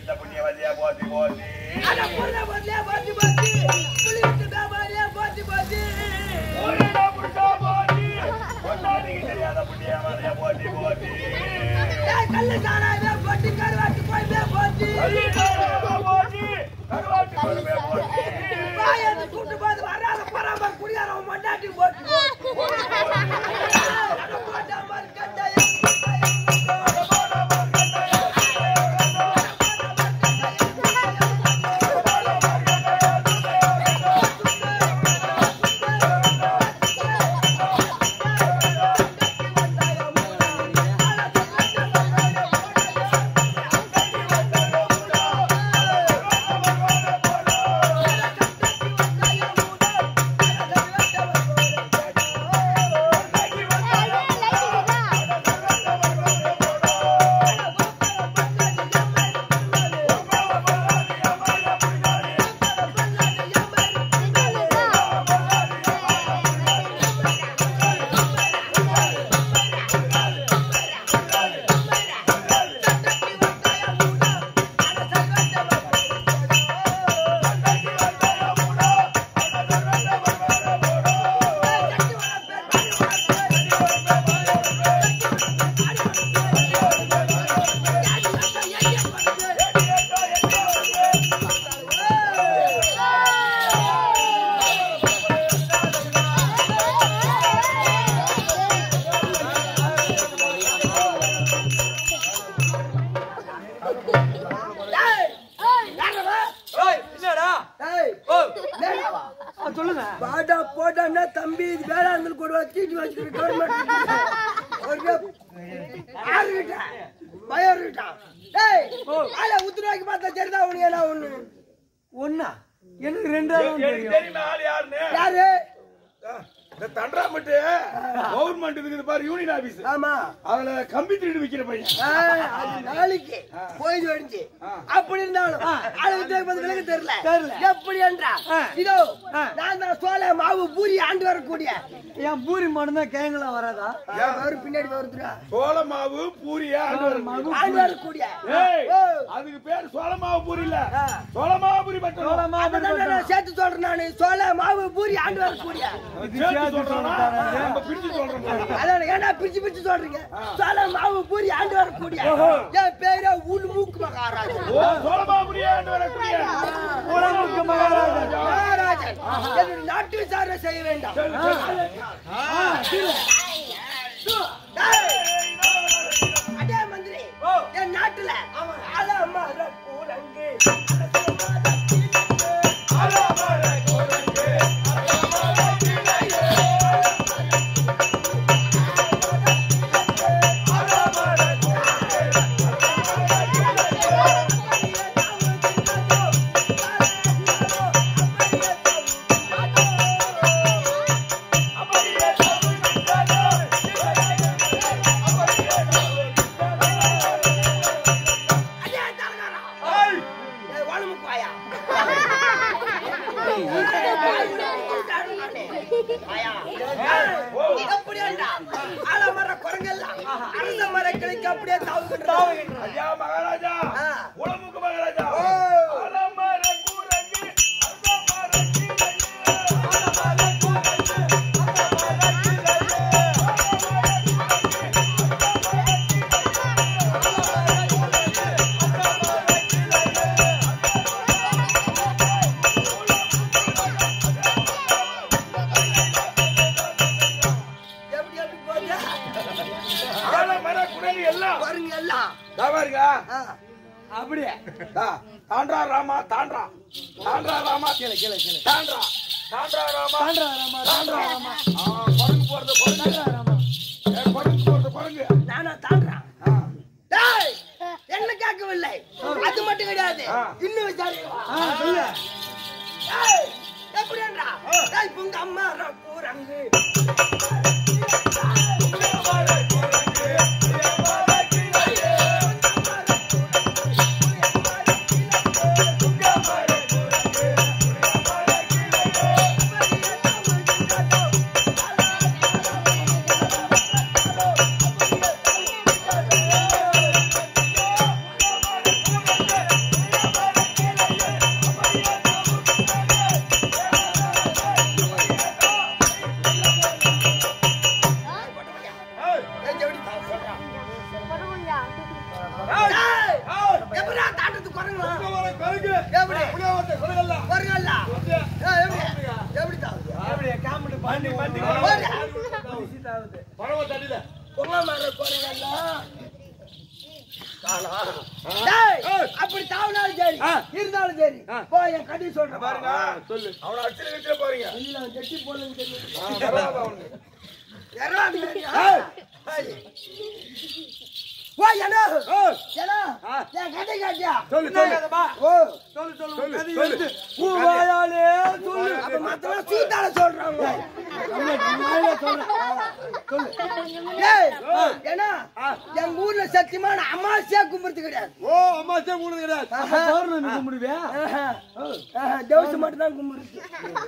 இந்த புண்ணியவதியா போத்தி போத்தி அட பொண்ணை போத்திலே போத்தி போத்தி புலி விட்டு வியாபாரியா போத்தி போத்தி ஒரேடா புடிச்சா போத்தி பொண்டாட்டிக்கு தெரியாத புண்ணியவதியா போத்தி போத்தி ஏய் கல்லு சாராயமே போத்தி கருவாட்டு போய்மே போத்தி போத்தி கருவாட்டு குழம்பே போத்தி வாயத்து கூட்டு போது வராத பராம குடியாரவன் மண்டாட்டி போத்தி போட்டா மாதிரி கட்டாயம் என்னடா ஏய் ஓ என்னடா ஆ, சொல்லுங்க பாடா போடான்னா தம்பி இது வேளாண்மையில் கூட தீட்டு வச்சுக்கிட்டு கவர்மெண்ட் ஒரு ஆறு கிட்ட பயம் கிட்டான் ஏய் ஆளை உத்துருவாக்கி பார்த்தா சரிதான் உனக்கு என்ன ஒண்ணு ஒண்ணா எனக்கு ரெண்டாவது எனக்கு தெரியும் தெரியுமா ஆள் யாருன்னு யாரு இந்த தண்டராமட்டு கவர்மெண்ட் இருக்குது பாரு யூனியன் ஆபீஸ் ஆமா அதுல கம்பி திருடி விக்கிற பையன் ஏய், அது நாளைக்கு போய் வந்துச்சு அப்படி இருந்தாலும் ஆளை உத்துருவாக்கி பார்த்து விலக தெரியல தெரியல. எப்படி என்றா ஆ. இதோ ஆ. நான் தான் சோள மாவு பூரி ஆண்டு வரக்கூடிய என் பூரி மட்டும்தான் கேங்கலாம் வராதா அவரு பின்னாடி வருதுடா சோள மாவு பூரியா மாவு ஆண்டு வரக்கூடிய ஏய் ஓ. அதுக்கு பேர் சோள மாவு பூரி இல்ல ஆ. சோள மாவு பூரி மட்டும் சோளமா அப்பதான் நான் சேர்த்து சொல்றேன் நானு சோள மாவு பூரி ஆண்டு வரக்கூடிய இது சேர்த்து சேர்த்து சொல்றானா சொல்றானே. நம்ம பிரிச்சு சொல்றோம் பாரு. அதான் ஏன்னா பிரிச்சு பிரிச்சு சொல்றீங்க சோள மாவு பூரி ஆண்டு வரக்கூடிய என் பேரே உள் மூக்கு மகாராஜன் ஓ சோள மாவு பூரியா வரக்கூடிய உலகுக்கு மகாராஜன் மகாராஜன் என்னுடைய நாட்டு விசாரணை செய்ய வேண்டாம் ஏய், அடே மந்திரி என் நாட்டுல அலமர கூரங்கு அடே தரகாரா ஏய், ஏய் வாழுமுக்காயா எப்படி அலமர குரங்கெல்லாம் அரச மரங்களுக்கு அப்படியே தாவுகின்றது ஐயா மகாராஜா ஆ. உளமுக்கு மகாராஜா ஓ. அலமர கூரங்கு, அலமர கீரையே, அலமர கூரங்கு, அலமர கீரையே, எப்படி எப்படி போகுது அலமர குரங்கு எல்லாம் குரங்கு எல்லாம் இதா பாருங்க ஆ. அப்படியே தா, தாண்டா ராமா தாண்டா தாண்டா ராமா கீழே கீழே கீழே தாண்டா தாண்டா ராமா தாண்டா ராமா தாண்டா ராமா ஆ, குரங்கு போறது குரங்கு தாண்டா ராமா ஏ, குரங்கு போறது குரங்கு நானா தாண்டுறான் டேய், என்ன கேட்கவில்லை அது மட்டும் கிடையாது ஆ. இன்னும் விசாரிக்கவா ஆ சொல்லு டேய், எப்படி என்றா டேய் உங்க அம்மா கூறாங்க ஆ இருக்கு. எப்படி? புளியோதரை, கொடகல்ல. வருங்கல்ல அப்படியே. ஏய், எப்படி எப்படி தான் அப்படியே காமெடி பண்ணி பண்ணி போடு. பழவ தண்ணியில. பொங்க மரம் போறீங்கல்ல டேய், அப்படி தாவினாலும் சரி ஆ. இருந்தாலும் சரி ஆ. போ என் கட்டி சொல்றேன் பாருங்க. சொல்லு. அவனை அடிச்சுட்டு கிடிச்சுட்டு போறீங்க. இல்ல கட்டி போடலன்னு தெரியும் ஆ, பரவாயில்ல அவனுக்கு. எறாண்டு தெரியும். ஏய். ஏய். ஓ என்ன ஏய். என்ன ஆ. என் கதை காட்டியா சொல்லு, சொல்லு. ஓ சொல்லு சொல்லு சொல்லு, கதை சொல்லு. எழுது. உன் வாயாலே சொல்லு அப்ப மத்தவங்க சீத்தால சொல்றாங்க அம்மா, உன் வாயாலே சொல்றேன். சொல்லு ஏய் என்ன ஆ. எங்க ஊர்ல சத்தியமான அமாவாசையா கும்பிடுறது கிடையாது ஓ அம்மாச்சே மூணு கிடையாது அப்ப பௌர்ணமி கும்பிடுவியா தேவசம் மட்டும் தான் கும்பிடுறது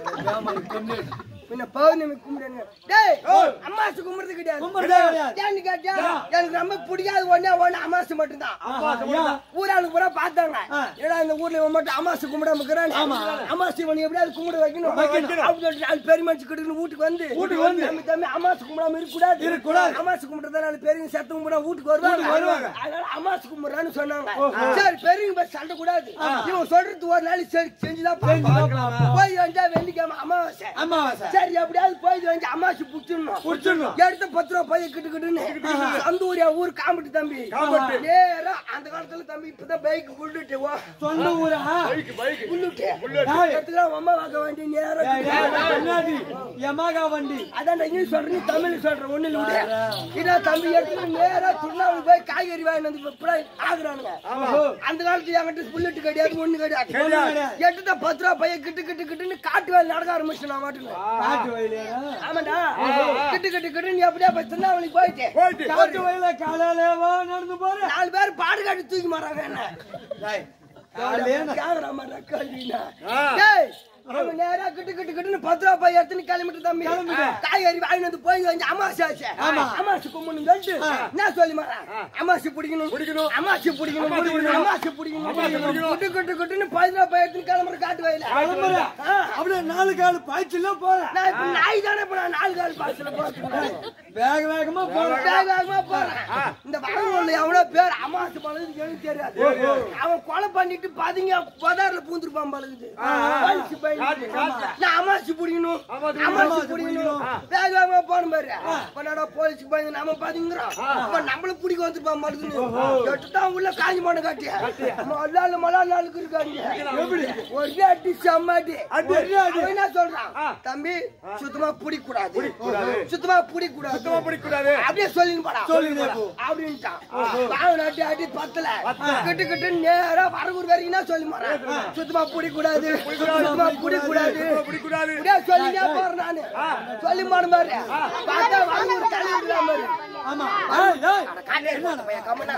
பின்ன பௌர்ணமி கும்பிடுங்க டேய் அமாவாசை கும்பிடுறது கிடையாது கும்பிடுறதே கிடையாது. ஏன்னு கேட்டியா எனக்கு ரொம்ப பிடிக்காத ஒண்ணே ஒண்ணு அமாவாசை மட்டும்தான் ஆஹா, ஏன்? ஊராளுக்கு பூரா பார்த்தாங்க ஆ. ஏன்னா இந்த ஊர்ல இவன் மட்டும் அமாவாசை கும்பிடாம இருக்கிறான் அமாவாசை இவன் எப்படியாவது கும்பிட வைக்கணும் வைக்கணும். அப்படின்னு சொல்லிட்டு நாலு பெரிய மனுஷன் கிட்ட வீட்டுக்கு வந்து வீட்டுக்கு வந்து. தம்பி தம்பி அமாவாசை கும்பிடாம இருக்கக்கூடாது இருக்கக்கூடாது. அமாவாசை கும்பிடுறதா நாலு பெரியவங்க சத்தம் கும்பிடா வீட்டுக்கு வருவாங்க வீட்டுக்கு வருவாங்க. அதனால அமாவாசை கும்பிடுறான்னு சொன்னாங்க சரி பெரியவங்க போய் சண்டை கூடாது இவன் சொல்றது ஒரு நாள் சரி செஞ்சுதான் செஞ்சுதான் பார்ப்பான். பார்ப்பான். போய் வந்தா வெள்ளிக்கிழமை அமாவாசை அமாவாசை சரி எப்படியாவது போய் வந்து அமாவாசை புடிச்சிடணும் புடிச்சிடணும். எடுத்து பத்து ரூபா பைய கிட்டு கிட்டுன்னு சந்தூரியா ஊர் காம்பட்டு தம்பி காம்பட்டு. நேரா அந்த காலத்துல தம்பி இப்பதான் பைக் புல்லுட்டு வா சொந்த ஊரா பைக்கு பைக்கு புல்லுட்டு டேய், எடுத்துக்கலாம் அம்மா வாக்க வேண்டிய நேரம் டேய், டேய், என்னடி யமாகா வண்டி அதான் இங்கிலீஷ் சொல்றேன் நீ தமிழ் சொல்ற ஒண்ணு இல்ல விடு. இதா தம்பி எடுத்து நேரா திருநாள் போய் காய்கறி வாங்கி வந்து இப்ப ஆகுறானுங்க ஓஹோ. அந்த காலத்துல என்கிட்ட புல்லட் கிடையாது ஒண்ணு கிடையாது ஒண்ணும் கிடையாது. எடுத்து பத்து ரூபா பைய கிட்டு கிட்டு கிட்டுன்னு காட்டு வேலை நடக்க ஆரம்பிச்சு நான் மாட்டுங்க காட்டு வயலே ஆமாண்டா கிட்டு கிட்டு கிட்டுன்னு எப்படியா போய் திருநாவளிக்கு போயிட்டு போயிட்டு காட்டு வயல காலையிலேவா நடந்து போற நாலு பேர் பாடு காட்டி தூக்கி மாறாங்க என்ன டேய், காலையிலே நான் கேக்குற மாதிரி கேள்வினா ஆ. டேய் அவன் நேரா கிட்டு கிட்டு கிட்டுன்னு பத்து ரூபா பை எடுத்துன்னு கிளம்பிட்டு தம்பி கிளம்பிட்டேன். காய்கறி வாங்கி வந்து போய் வந்து அமாவாசை ஆச்சு ஆமா. அமாவாசை கும்பிடணும் சொல்லிட்டு என்ன சொல்லி மாறேன் அமாவாசை பிடிக்கணும் பிடிக்கணும். அமாவாசை பிடிக்கணும் அமாவாசை பிடிக்கணும். அமாவாசை பிடிக்கணும் அமாவாசை பிடிக்கணும். கிட்டு கிட்டு கிட்டுன்னு பத்து ரூபா பை எடுத்துன்னு கிளம்புற காட்டு வயல கிளம்புற ஆ. அப்படியே நாலு கால் பாய்ச்சல போற நான் இப்ப நாய் தானே இப்ப நான் நாலு கால் பாசல போறேன் வேக வேகமா போற வேக வேகமா போறேன் இந்த வரவுல எவ்வளவு பேர் அமாவாசை பழகுது எனக்கு தெரியாது அவன் கொலை பண்ணிட்டு பாத்தீங்க பதார்ல பூந்துருப்பான் பழகுது வலிச்சு பயந்துட்டு. நான் அமாவாசை பிடிக்கணும் அமாவாசை அமாவாசை பிடிக்கணும். பிடிக்கணும் வேக வேகமா போன பாரு பண்ணாடா போலீஸுக்கு பயந்து நம்ம பாத்தீங்கிறோம் அப்ப நம்மள பிடிக்க வந்துருப்பான் பழகுது எட்டுதான் உள்ள காஞ்சி மண்ணு காட்டி மல்லால மலா நாளுக்கு இருக்காங்க எப்படி ஒரே அடி செம்மாடி ஒரே அடி. அவன் என்ன சொல்றான் தம்பி சுத்தமா பிடிக்க கூடாது பிடிக்கக்கூடாது. சுத்தமா பிடிக்க கூடாது சுத்தமா பிடிக்கக்கூடாது. அப்படியே சொல்லின்னு போடா சொல்லினே போ. அப்படின்ட்டான் பாவன் அடி அடி பத்தல கிட்டு கிட்டு நேரா வரகூர் வரைக்கும் தான் சொல்லி போறேன் சுத்தமா பிடிக்க கூடாது சுத்தமா பிடிக்க கூடாது பிடிக்கூடாது அப்படியே சொல்லினே போறேன் நானு சொல்லி மாடு மாதிரி பார்த்தா வரகூர் தலைவர் மாதிரி ஆமா ஏய், ஏய், காட்டே என்ன பையன் கம்மனா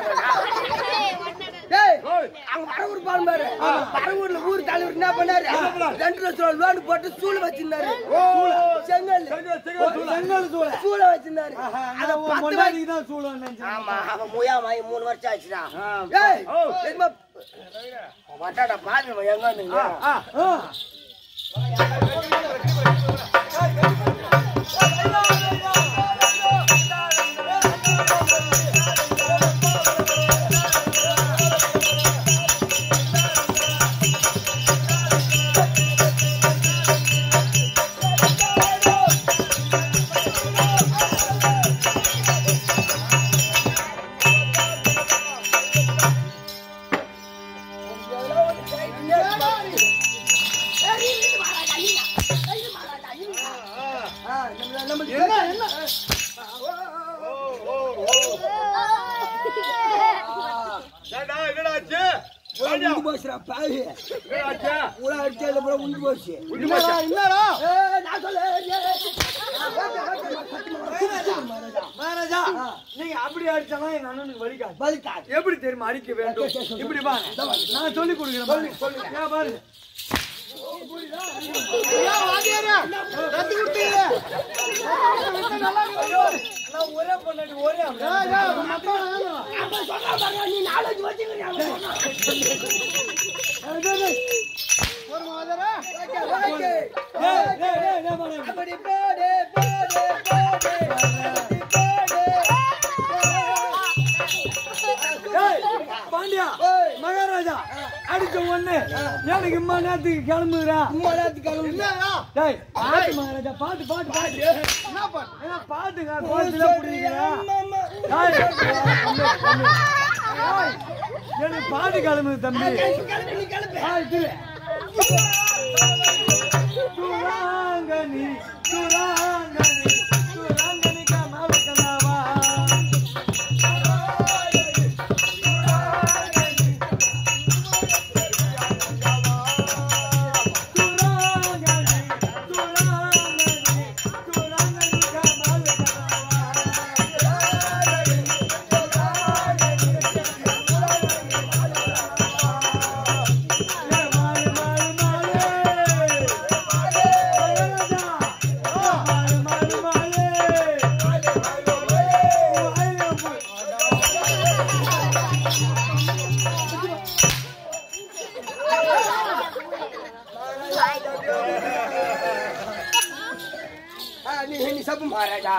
டேய் அங்க வரகூர் பால் பாரு வரகூர்ல ஊர் தலைவர் என்ன பண்ணாரு ரெண்டு லட்சம் ரூபாய் லோன் போட்டு சூழ வச்சிருந்தாரு செங்கல் செங்கல், செங்கல் சூளை. செங்கல் சூளை. சூழ வச்சிருந்தாரு ஆஹா, அத நான் உன் பத்து பொண்டாட்டிக்கு தான் சூழன்னு நினைச்சேன். ஆமா அவன் முயா வாங்கி மூணு வருஷம் ஆச்சுடா ஆ. ஏய் ஓ. தெரியுமா வட்டாடா பாருங்க எங்க வந்தீங்க ஆ. ஆ, ஆ, நம்ம- நம்மளுக்கு என்ன, என்ன? ஏண்டா, என்னடா ஆச்சு? பூரா உண்டு போச்சுடா, பாவி. என்னடா ஆச்சு? பூரா அடிச்சதுல பூரா உண்டு போச்சு. உண்டு போச்சா? என்னடா ஏய், நான் சொல்ல, ஏய், ஏய். மகாராஜா நீங்க அப்படி அடிச்சாலும் எங்க அண்ணனுக்கு வலிக்காது வலிக்காது. எப்படி தெரியுமா அடிக்க வேண்டும் இப்படி பாருங்க நான் சொல்லி கொடுக்குறேன் பாருங்க. ஏன் பாருங்க நான் ஒரே பொண்ணாடி ஒரே அப்ப சொல்றா பாருங்க, நீ நாலஞ்சு வச்சுக்கிறியா? Okay, okay. டேய், டேய், டேய், டேய், பாருங்க. அப்படி போடு, போடு, போடு. அப்படி போடு. ஏய், பாண்டியா ஏய். மகாராஜா அடிச்ச உடனே கண்ணு எனக்கு இம்மா நேரத்துக்கு கிளம்புறா சும்மா நேரத்துக்கு கிளம்பு. டேய் பாட்டு மகாராஜா பாட்டு பாட்டு பாட்டு என்ன பண்ண ஏன்னா பாட்டுங்க கோலத்துல புடிக்கிறா ஆமா, ஆமா. எனக்கு பாட்டு கிளம்புது தம்பி கிளம்பு, கிளம்பு, நீ கிளம்பு. ஆய், திரு. சுராங்கனி சுராங்கனி சுராங்கனி கமால் கனாவா சுராங்கனி சுராங்கனி சுராங்கனி கமால் ஆ, நீ நீ சப்பு மகாராஜா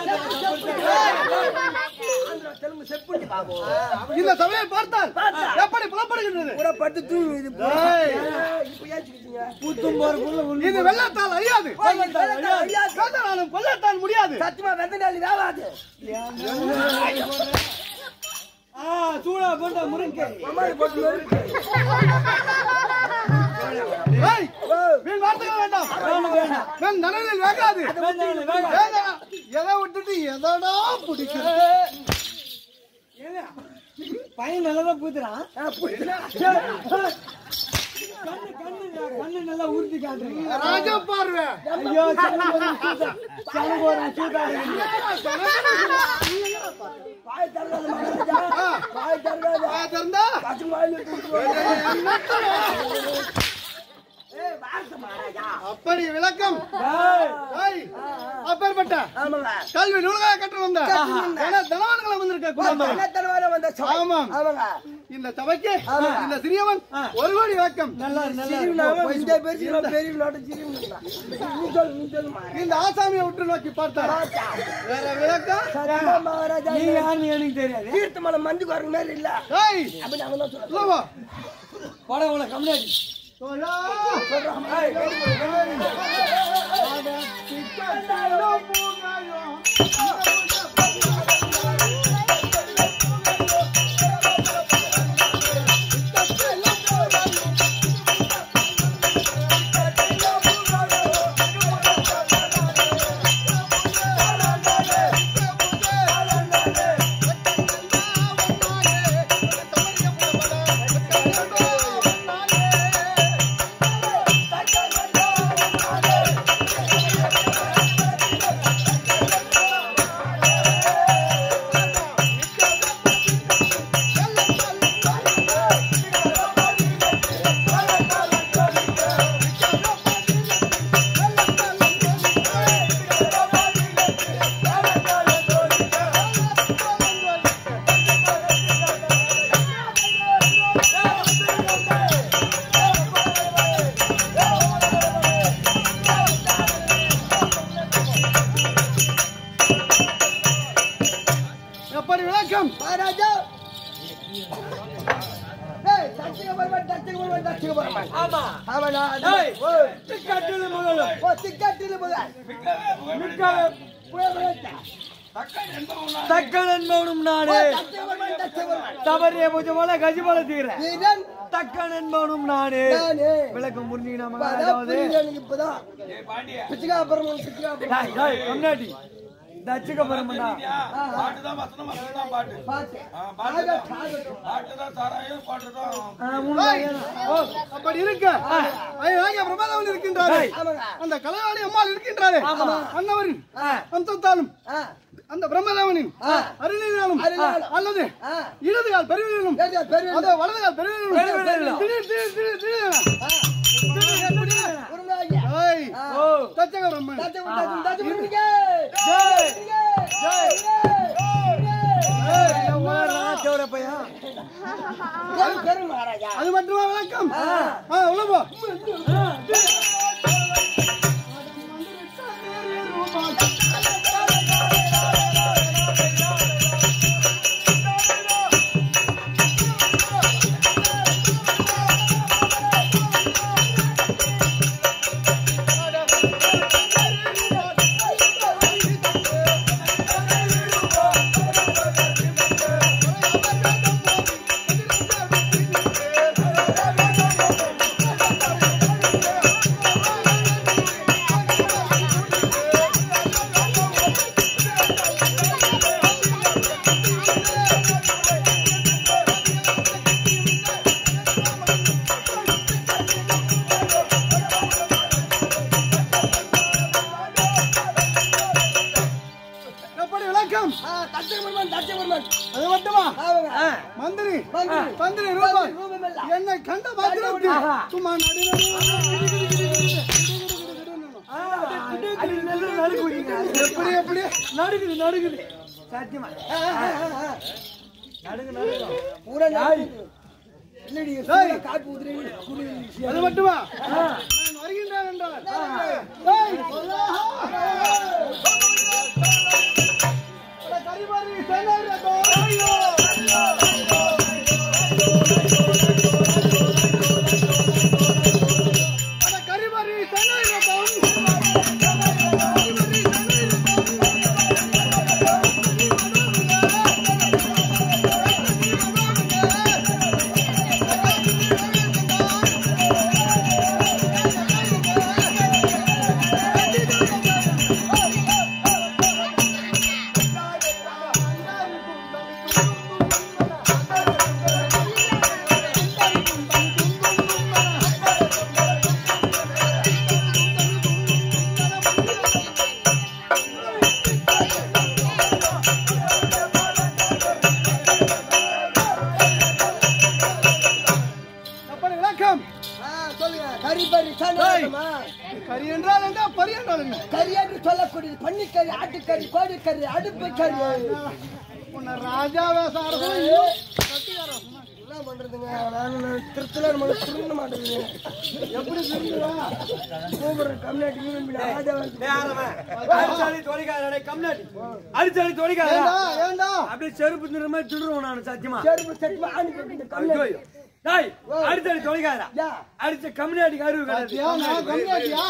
ஆந்திரா தெலுங்கு செப்புண்டி பாபு இந்த சபையை பார்த்தால் எப்படி புலப்படுகின்றது பூரா படுத்து தூங்கி இது ஏய். இப்ப ஏச்சுக்கிட்டீங்க புத்தும் போறக்குள்ள உள்ள இது வெள்ளத்தால் அழியாது கொல்லத்தாலும் கொல்லத்தால் முடியாது சத்தியமா வெந்த நாள் வேவாது ஆ சூடா போட்ட முருங்கை அம்மாடி போட்டு நொறுக்கு. ஏய், வீண் வார்த்தைகள் வேண்டாம் நம் நலனில் வேகாது வேண்டாம், வேண்டாம். வேண்டாம். எதை விட்டுட்டு எதடா பிடிக்கிறது ஏங்க, பையன் நல்லதா பூத்துறான் ஆ, புரியுதா? கண்ணு கண்ணு கண்ணு நல்லா உறுதி காட்டுறீங்க ராஜா பார்வை ஐயோ சனக்கு ஒரு சூதா சனக்கு ஒரு சூதா இருக்குது. வாய் திறக்காத மகாராஜா. வாய் திறக்காத. ஆ, திறந்தா பசங்க வாயில இட்டு விட்டுருவாங்க. ஏய், வார்த்தை மகாராஜா. அப்படி விளக்கம் டேய், ஏய், அப்பேற்பட்ட ஆமாங்க. கல்வி நூலகம் கற்று வந்த கற்று வந்த. தன- தனவான்களை வந்திருக்க குடும்பம் தன்னத்தனமான வந்த சபை. ஆமாம். ஆமாங்க. இந்த சபைக்கு இந்த சிறியவன் ஒரு கோடி வழக்கம் நல்லா நல்லா சிரிவுனாவே இந்த பெரிய இவன் பெரிய இவனோட சிரிவுங்களா. நீ சொல்லு, நீ சொல்லு மகாராஜா. இந்த ஆசாமியை உற்று நோக்கி பார்த்தார் பார்த்தா. வேற விளக்கம் சத்தியமா மகாராஜா நீ யாருன்னு எனக்கு தெரியாது தீர்த்தமலை மஞ்சு குரங்கு மாதிரி இல்ல ஏய் அப்படின்னு அவன் தான் சொல்றான். சொல்லவா படம் உள்ள கம்னாடி தோழா சொல்றான். ஏய், எப்படி விளக்கம் மகாராஜா ஏய், தட்சிக பரமன், தட்சிக பரமன், தட்சிக பரமன். ஆமா அவனா, ஏய், ஓய், கட்டில முதல்ல ஓ, திக்காட்டில முதல். மிக்க புயல் தக்கன் என்பவனும் நாடு தட்சிக பரமன், தட்சிக பரமன். தவறிய பூஜை போல கஜி போல தீர வீரன் தக்கன் என்பவனும் நாடு நானே. விளக்கம் புரிஞ்சுக்கினா இப்பதான் மகாராஜாவது புரியுது எனக்கு இப்பதான். பிச்சைக்கா பரமன், பிச்சைக்கா பரமன். டேய், டேய், கம்னாடி தச்சுக்க போறோம்டா பாட்டுதான் வசனம் வசனம் பாட்டு பாட்டு. பாட்டு ஆகட்டும், ஆகட்டும். பாட்டுதான் சாராயம் பாட்டுதான் ஓ அப்படி இருக்க ஐயா பிரபாதவன் இருக்கின்றாரு ஏய். ஆமாங்க. அந்த கலைவாணி அம்மாள் இருக்கின்றாரு ஆமா. அன்னவரின் ஆ, அந்தத்தாலும் ஆ, அந்த பிரம்மதேவனின் ஆ. அருளினாலும் அருளினாலும். அல்லது ஆ. இடது கால் பெருவிலும் பெரிய, பெரிய. அதோ வலது கால் பெருவிலும் பெருவிரலும். திடீர் திடீர் திடீர் திடீர் ஆ, உருமாறியா? ஏய் ஆ. ஓ தச்சக பிரம்மன் தட்சிக பரமன், தட்சிக பரமனுக்கு. ஜெய் ஜெய், ஜெய், ஏய், என் ஊர் ராஜோட பையன் ஜெய், பெரும் மகாராஜா. அது மட்டுமா விளக்கம் ஆ உள்ள போ ஆ மட்டுமா அவங்க ஆ, மந்திரி மந்திரி. மந்திரி ரூபாய் ரூபம் இல்ல. என்னை கண்ட மாத்திரத்தில் ஆஹா. சும்மா நடு நடு எப்படி எப்படி நடுக்குது நடுக்குது சத்தியமா பூரா நடுங்குது. இல்லடி பூரா காப்பி ஊத்துறீங்க குடி அது மட்டுமா நான் வருகின்றேன் என்றால் ஏய், சொல்லாஹா. அட கரிமாரி, சேனாரி ரத்தம். அட கரிமாரி, சேனாரி ரத்தம். அப்படி விளக்கம் சொல்லுங்க கறி பறி சாணமா கரி என்றால் என்ன பரி என்றால் என்ன கறி என்று சொல்லக்கூடியது பன்னிக்கறி ஆட்டுக்கறி கோழிக்கறி அடுப்பு கறி உன்னை ராஜா வேஷம் அரசு என்ன பண்றதுங்க நான் திருத்தல நம்ம திருந்த மாட்டேங்குது எப்படி திரும்புவா கூப்பிடுற கம்யூனிட்டி ராஜா அடிச்சாலி தொலைக்காத கம்னாடி அடிச்சாலி தொலைக்காத ஏண்டா ஏண்டா அப்படியே செருப்பு தின்ற மாதிரி திருடுவோம் நான் சத்தியமா செருப்பு செருப்பு ஆணி போட்டு கம்யூனிட்டி ஐயோ. டேய் அடிச்சாலி தொலைக்காதடா யா அடிச்ச கம்னாடி கருவு பாத்தியா, நான் கம்மியாட்டியா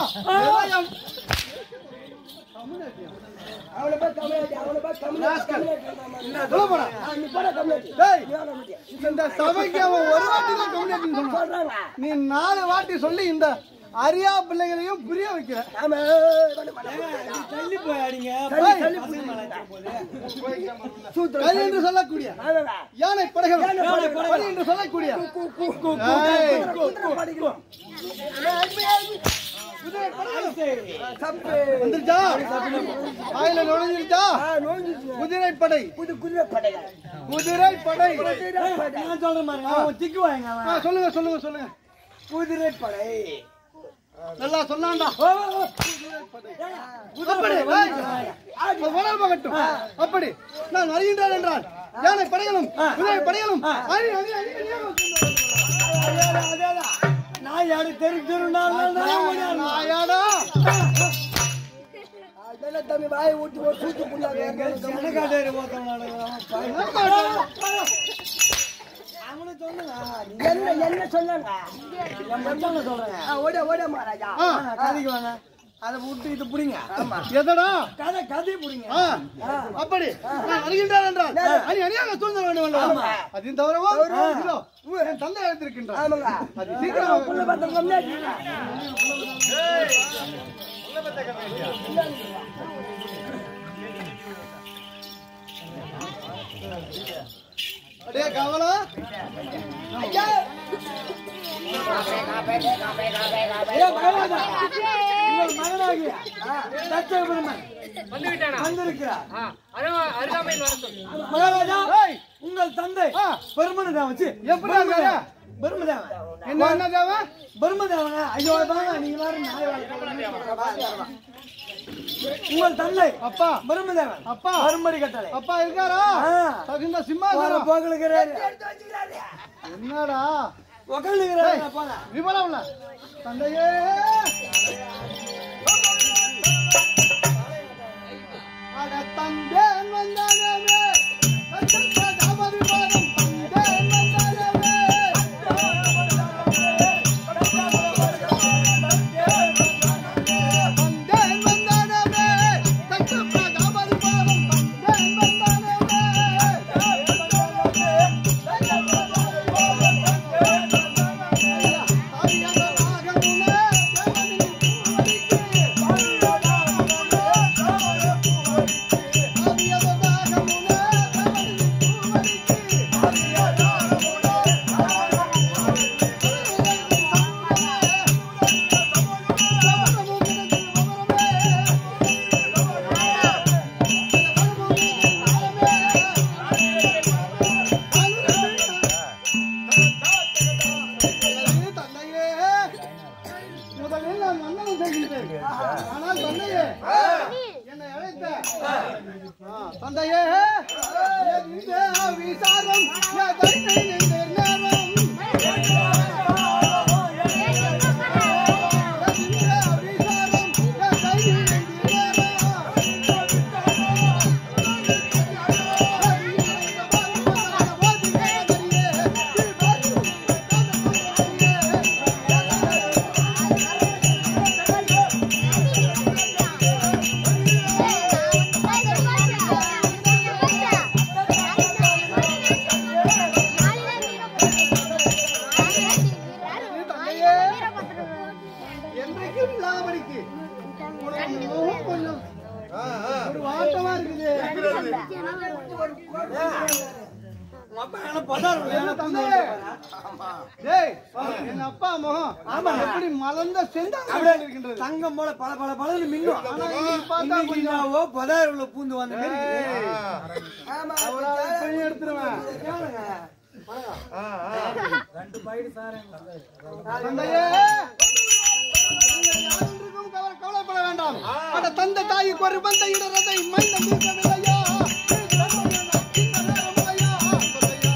அவனை போய் கம்யூனிட்டி அவனை போய் கம்யூனிட்டி சொல்ல போடா நீ போட கம்யூனிட்டி டேய் நீ வேணாம் மச்சி. இந்த சபைக்கு அவன் ஒரு வாட்டி தான் கம்மியாட்டின்னு சொன்னான் சொல்றாங்க நீ நாலு வாட்டி சொல்லி இந்த அரியா பிள்ளைகளையும் புரிய வைக்கிற ஆமா பண்ண மாட்டாங்க. தள்ளி போய் அடிங்க தள்ளி, தள்ளி சூத்திரம் கரி என்று சொல்லக்கூடிய ஆமாங்க. யானை படைகள் யானை படைகள். பரி என்று சொல்லக்கூடிய கூ, கூ, கூ, கூ. ஏய். குதிரை படிக்கிறோம். தப்பு. வந்துருச்சா வாயில நுழைஞ்சிருச்சா ஆ, நோஞ்சிச்சுங்க. குதிரை படை புது குதிரை படைகள். குதிரை படை குதிரை படை. நான் சொல்றேன் பாருங்க அவன் திக்கு வாங்க ஆ, அவன் சொல்லுங்க சொல்லுங்க சொல்லுங்க குதிரை படை நல்லா சொன்னான்டா ஓ, ஓ, ஓ. அப்படி ஏய், அது வளர்மகட்டும் அப்படி நான் வருகின்றேன் என்றால் யானை படைகளும் குதிரை படைகளும் அணி, அணி, அணி, அணியாக அதேதான், அதேதான். நான் யாரு தெரு தெருனாலும் நாயாடா அதெல்லாம் தம்பி வாயை ஊட்டி ஒரு சூத்து புண்ணாக்கு செனக்காட்டேரி போத்தவன் அவனு சொன்னா என்ன என்ன சொன்னாங்க என் மச்சான சொல்றேன் ஆ, ஓட ஓட மகாராஜா ஆ, கதைக்கு வாங்க அதை விட்டு இது புடிங்க எதடா கதை கதை புடிங்க ஆ, அப்படி நான் வருகின்றேன் என்றால் அணி அணியாக சூழ்ந்த வேண்டும் அல்லவா அதின் தவிரவோ இதோ, என் தந்தை அழைத்திருக்கின்றார் ஆமாங்க அது சீக்கிரம் புள்ள பார்த்தா கம்மியாச்சு அடே கவலா ஐயா ஏன் பயப்படாத? உங்கள் மகனாகிய தச்ச பெருமன் வந்திருக்கிறார் மகாராஜா உங்கள் தந்தை ஆ. பெருமனதேவன் வச்சு எப்படி இருக்காரு? பெருமதேவன் என்ன என்ன தேவை பெருமதேவன் ஐயோ வாங்க நீங்க வேற நாய் வளர்க்க உங்கள் தந்தை அப்பா பெருமதேவன் அப்பா மறுமறி கட்டளை அப்பா இருக்காரா ஆ. தகுந்த போற சிம்மாசனம் போகலுக்கிறாரு என்னடா உக்காந்துக்கிறாரு போங்க விமலம்ல தந்தையே அட தந்தேன் வந்தானே தாமதி பாதம் தந்தேன் வந்தானே தந்தேன் வந்தானே தக்கப்பா தாமதி பாதம் தந்தேன் வந்தானே ஆனால் தந்தையே என்னை அழைத்த ஆ, தந்தையே எந்த விசாரம் எதை நினைந்த நேரம் என்றைக்கும் இல்லாமடிக்கு உனக்கு முகம் கொஞ்சம் ஒரு வாட்டமா இருக்குது என்ன தந்தையே? டேய், என் அப்பா முகம் எப்படி மலர்ந்த செந்தாமரை இருக்கின்றது தங்கம் போல பல பல பலன்னு மின்னும் ஆனா இன்னைக்கு பார்த்தா இன்னைக்கு கொஞ்சம் என்னவோ பதாயிரம்ல பூந்து வந்த மாதிரி ஏய், ஆமா அவளை பண்ணி எடுத்துருவேன் தந்தையே நீங்கள் யாரொன்றுக்கும் கவலை- கவலைப்பட வேண்டாம் அட தந்தை தாய்க்கு ஒரு பந்த இடரதை மைந்தம் தீர்க்கவில்லையா இந்த நேரம் ஐயா, சொல்லையா.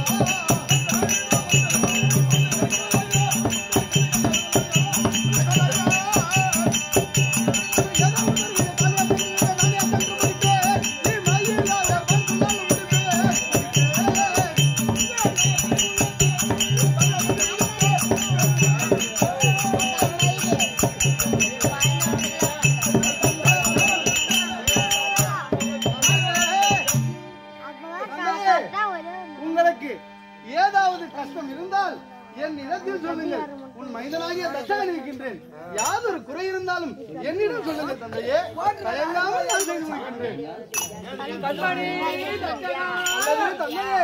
உங்களுக்கு ஏதாவது கஷ்டம் இருந்தால் என் இடத்தில் சொல்லுங்கள் உன் மைந்தனாகிய தசகன் இருக்கின்றேன் யாதொரு குறை இருந்தாலும் என்னிடம் சொல்லுங்கள் தந்தையே தயங்காமல் நான் செய்து முடிக்கின்றேன் நல்லது, தந்தையே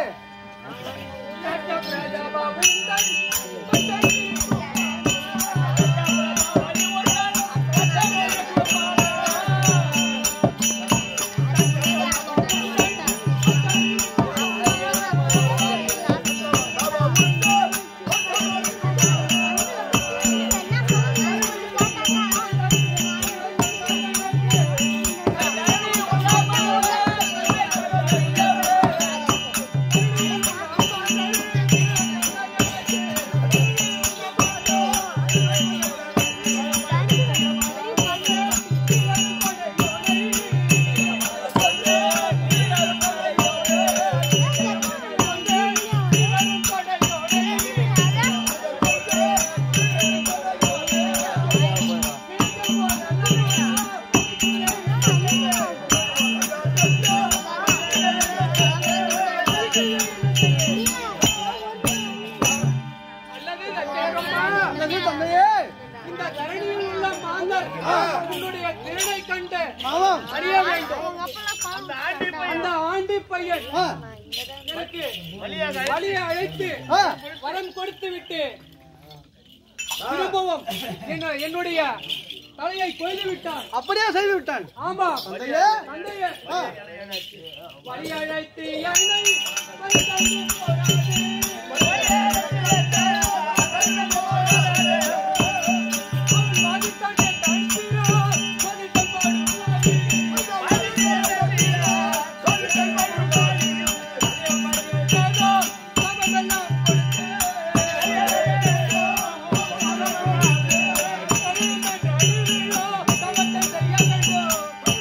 நல்லது, தந்தையே இந்த தரணியில் உள்ள மாந்தர் உன்னுடைய திறனை கண்டு ஆமாம் அறிய வேண்டும் அந்த ஆண்டி பையன் ஆ, எனக்கு வழியை அழைத்து ஆ, வரம் கொடுத்து விட்டு திரும்பவும் என்ன- என்னுடைய தலையை கொய்து விட்டான் அப்படியே செய்து விட்டான் ஆமா தந்தையே தந்தையே ஆ, வழி அழைத்து என்னை வழி தந்து போகாதே. அவன் வாதித்தானே தடுக்கிறான், வாதித்த பாடுவாரே. ஏதோ சபமெல்லாம் கொடுத்து. அறிவிலோ, தவத்தை செய்ய வேண்டும்.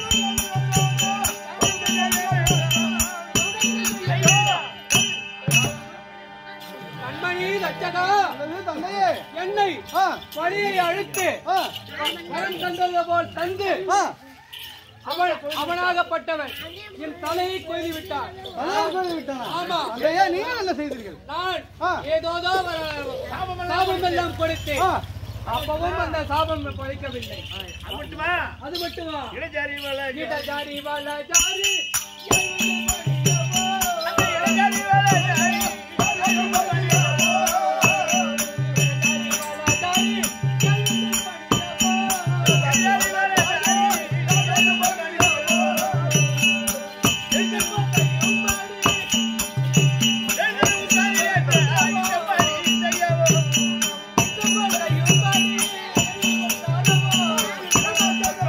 கண்மணி ரட்சகா நல்லது, தந்தையே என்னை ஆ, வழியை அழைத்து ஆ, வரம் தந்தது போல் தந்து ஆ, அவன் அவனாகப்பட்டவன் என் தலையை கொய்து விட்டான் அதான் சொல்லி விட்டானா? ஆமா தந்தையே நீங்கள் என்ன செய்தீர்கள் நான் ஆ. ஏதோதோ வ- சாபம் எல்லாம் கொடுத்து ஆ, அப்பவும் அந்த சாபம் பழிக்கவில்லை அது மட்டுமா அது மட்டுமா இடஜாரி வேலை கீட ஜாரி வாழ ஜாரி இடஜாரி வேலை ஜாரி. இடஜாரி வேலை ஜாரி. எதிர் உத்தாரியை அழிக்கப்படி செய்யவும்.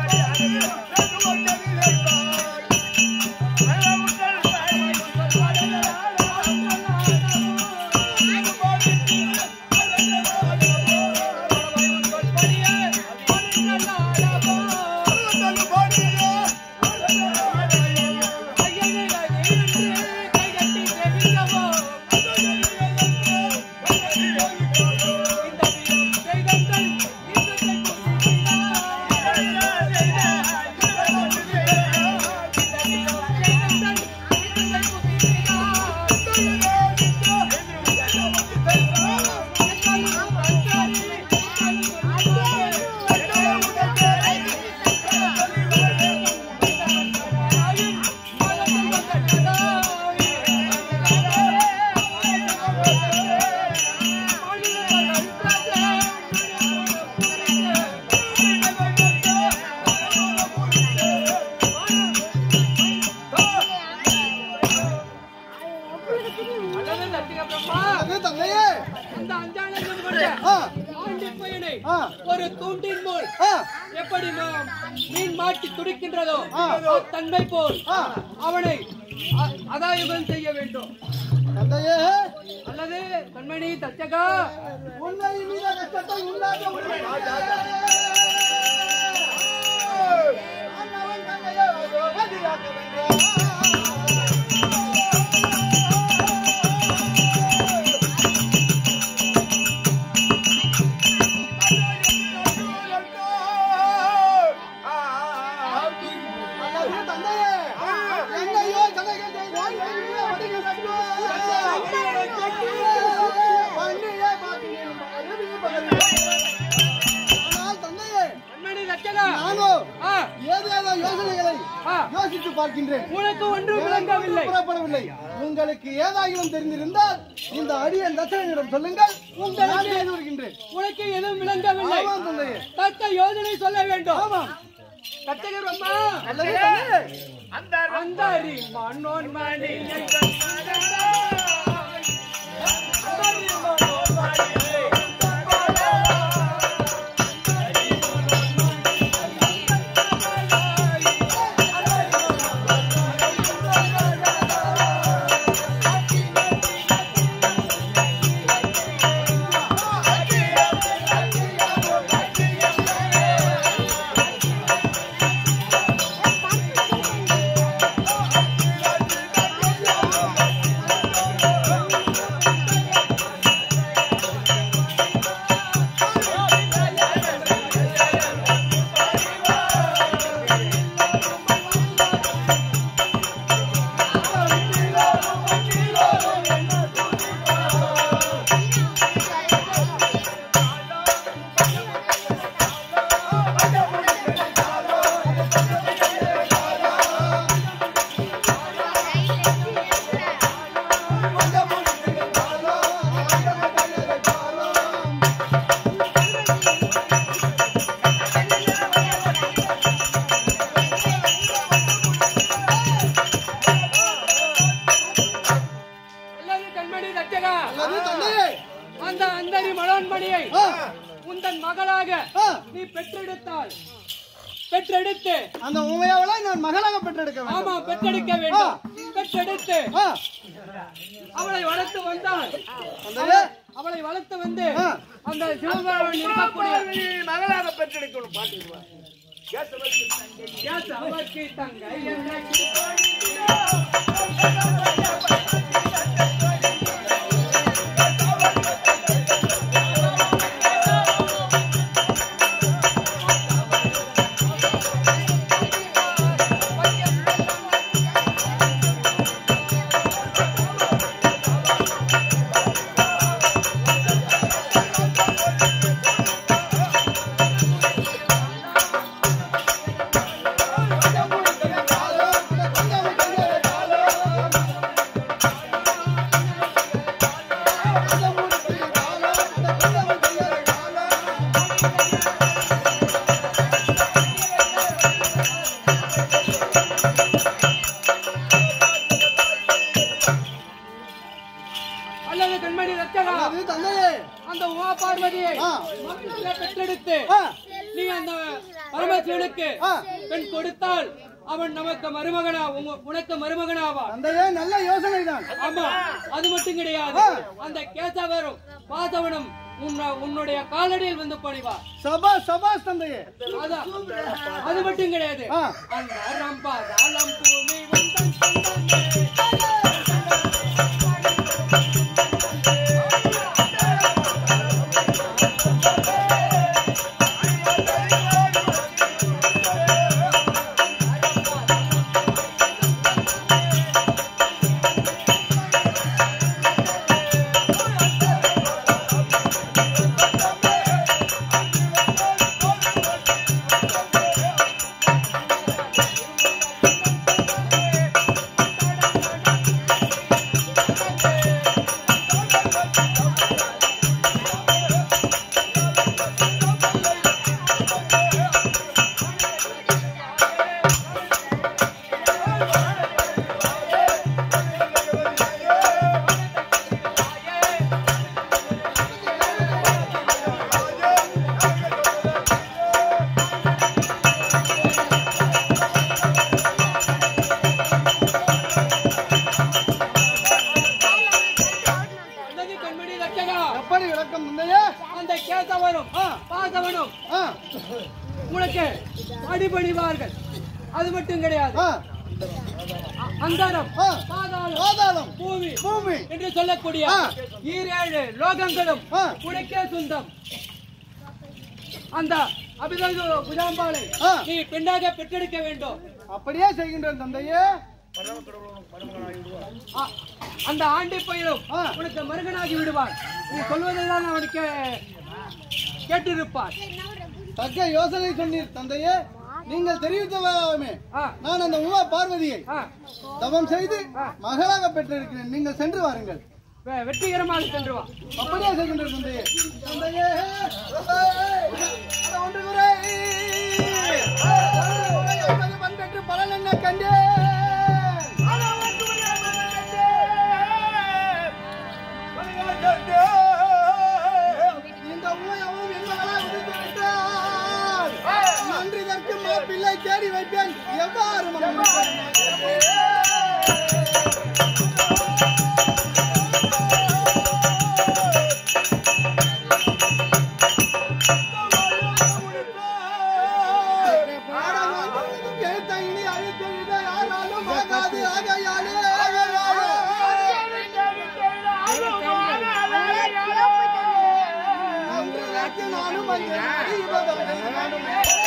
ஆ. ஒரு தூண்டின் போல் ஆ, எப்படி ம- மீன் மாட்டி துடிக்கின்றதோ ஆ. தன்மை போல் ஆ. அவனை அ- அதாயுதம் செய்ய வேண்டும் தந்தையே அல்லது கண்மணி தச்சகா உன்னை மீத கஷ்டத்தை உண்டாக்க முடியும் அண்ணவன் தந்தையே அதிகாக்க வேண்டும் அல்லது தந்தையே என்னையோ தலைகள் செய்தால் என்னையோ வடிகள் கட்டுவார். பண்ணியே பார்க்கிறேன், அருவியை பகர்கிறேன். ஆனால் தந்தையே கண்மணி தச்சகா நானோ ஆ, ஏதேதோ யோசனைகளை ஆ. யோசித்து பார்க்கின்றேன் உனக்கு ஒன்றும் விளங்கவில்லை புறப்படவில்லை உங்களுக்கு ஏதாகிலும் தெரிந்திருந்தால் இந்த அடியன் தச்சனிடம் சொல்லுங்கள் உங்களுக்கு செய்து வருகின்றேன் உனக்கு எதுவும் விளங்கவில்லை ஆமாம் தந்தையே தக்க யோஜனை சொல்ல வேண்டும் ஆமாம் கத்தகர் அம்மா அல்லது தந்தையே அந்த மண்ணோன் மணி அல்லது கண்மணி தச்சகா அல்லது தந்தையே அந்த அந்தரி மனோன்மணியை ஆ, உந்தன் மகளாக ஆ. நீ பெற்றெடுத்தால் பெற்றெடுத்து அந்த உமையாவளை நான் மகளாக பெற்றெடுக்க வேண்டும் ஆமா பெற்றெடுக்க வேண்டும் பெற்றெடுத்து ஆ, அவளை வளர்த்து வந்தால் தந்தையே அவளை வளர்த்து வந்து ஆ. அந்த சிவபெருமான் இருக்கக்கூடிய மகளாக பெற்றெடுக்கணும் பாட்டு யாஸ் அவருக்கு தங்கை எனக்கு அல்லது கண்மணி ரத்தகா அல்லது தந்தையே அந்த உமா பார்வதியை ஆ. மகளாக பெற்றெடுத்து ஆ, நீ அந்த பரமசிவனுக்கு ஆ. பெண் கொடுத்தால் அவன் நமக்கு மருமகனா உங்க- உனக்கு மருமகனாவா தந்தையே நல்ல யோசனை தான் ஆமா அது மட்டும் கிடையாது ஆ. அந்த கேசவரும் பாசவனும் உன்ன- உன்னுடைய காலடியில் வந்து பணிவா சபா சபாஸ் தந்தையே அதான் அது மட்டும் கிடையாது ஆ. அந்த ரம்பா தாளம் பூமி வந்தன் சொந்தமே. யமனும் ஆ. பாதவனும் ஆ, உனக்கு அடிபணிவார்கள் அது மட்டும் கிடையாது ஆ, அ- அந்தரம் ஆ. பாதாளம் பாதாளம் பூமி பூமி என்று சொல்லக்கூடிய ஆ. ஈரேழு லோகங்களும் ஆ. உனக்கே சொந்தம் அந்த அபிதகு புஜாம்பாளை ஆ. நீ பெண்ணாக பெற்றெடுக்க வேண்டும் அப்படியே செய்கின்றேன் தந்தையே ஆ, அந்த ஆண்டை பயிலும் ஆ. உனக்கு மருகனாகி விடுவார் நீ சொல்வதைதான் அவனுக்கு கேட்டிருப்பார் தக்க யோசனை சொன்னீர் தந்தையே நீங்கள் தெரிவித்தவாமே ஆ, நான் அந்த உமா பார்வதியை ஆ, தவம் செய்து ஆ. மகளாக பெற்றிருக்கிறேன் நீங்கள் சென்று வாருங்கள் வெ- வெற்றிகரமாக சென்று வா அப்படியே செய்கின்ற தந்தையே தந்தையே அட ஒன்று குறை. என்பது பண்பெற்று பலன் என்ன கண்டேன் இந்த உண்மை அவனும் என் மகளாக இருந்து விட்டால் நன்றி இதற்கு மாப்பிள்ளை தேடி வைப்பேன் எவ்வாறு மனம் எழுத்தங்கினி அழித்து விட யாராலும் ஆகாது ஆகையாலே நன்றிதற்கு நானும் வந்தேன். இவதனை நானும்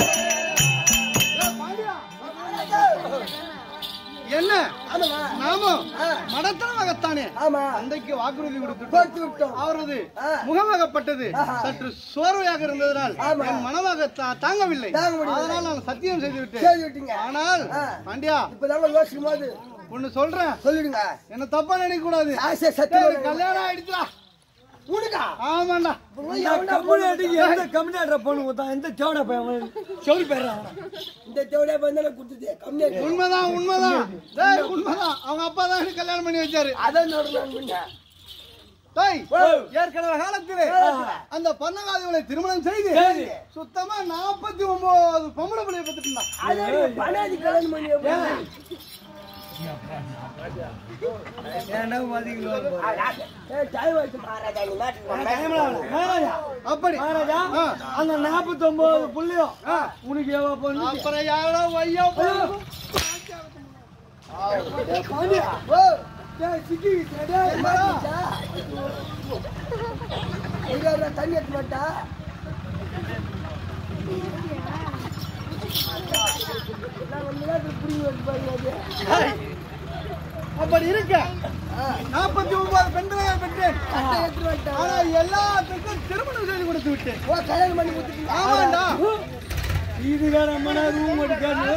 என்ன ஆமாமா நாமும் மடத்தனமாகத்தானே ஆமா தந்தைக்கு வாக்குறுதி கொடுத்து கொடுத்து விட்டோம் அவரது ஆ. முகமாகப்பட்டது ஆஹா. சற்று சோர்வையாக இருந்ததனால் ஆமா. என் மனமாக தா- தாங்கவில்லை தாங்க முடியவில்லை. அதனால் நான் சத்தியம் செய்து விட்டேன் செய்து விட்டீங்க ஆனால் ஆ. பாண்டியா இப்பதாங்க யோசிக்கும் போது ஒண்ணு சொல்றேன் சொல்லிடுங்க என்ன தப்பா நினைக்க கூடாது ஆசை சத்தியம் டேய், கல்யாணம் ஆயிடுச்சுடா உனக்கா ஆமாண்டா எந்த கம்யூனிட்டி பொண்ணு கொடுத்தான் எந்த சோட பையன் சோறு பேர்றான் இந்த சோட பையன் கொடுத்தது கம்யூனிட்டி உண்மைதான் உண்மைதான் டேய், உண்மைதான் அவங்க அப்பா தான் எனக்கு கல்யாணம் பண்ணி வச்சாரு அதான் சொல்றாங்க டேய், ஏற்கனவே காலத்திலே அந்த பன்னகாதிகளை திருமணம் செய்து சுத்தமா நாற்பத்தி ஒன்பது பொம்பளை பிள்ளைய பத்துட்டு இருந்தான் அதான் பணாதி கல்யாணம் பண்ணி அப்படி ஆ. அந்த நாற்பத்தி ஒன்பது புள்ளியும் உனக்கு எவ்வளவு பொண்ணு அப்புறம் யாரோ வையோ பொண்ணு. தண்ணி எடுத்து மாட்டா அப்படி இருக்க நாற்பத்தி ஒன்பது பெண்களை பெற்றேன் ஆனா எல்லாத்துக்கும் திருமணம் செய்து கொடுத்து விட்டேன் கல்யாணம் பண்ணி கொடுத்துட்டீங்க ஆமாண்டா இதுக்கார மன ரூம் அடிக்காது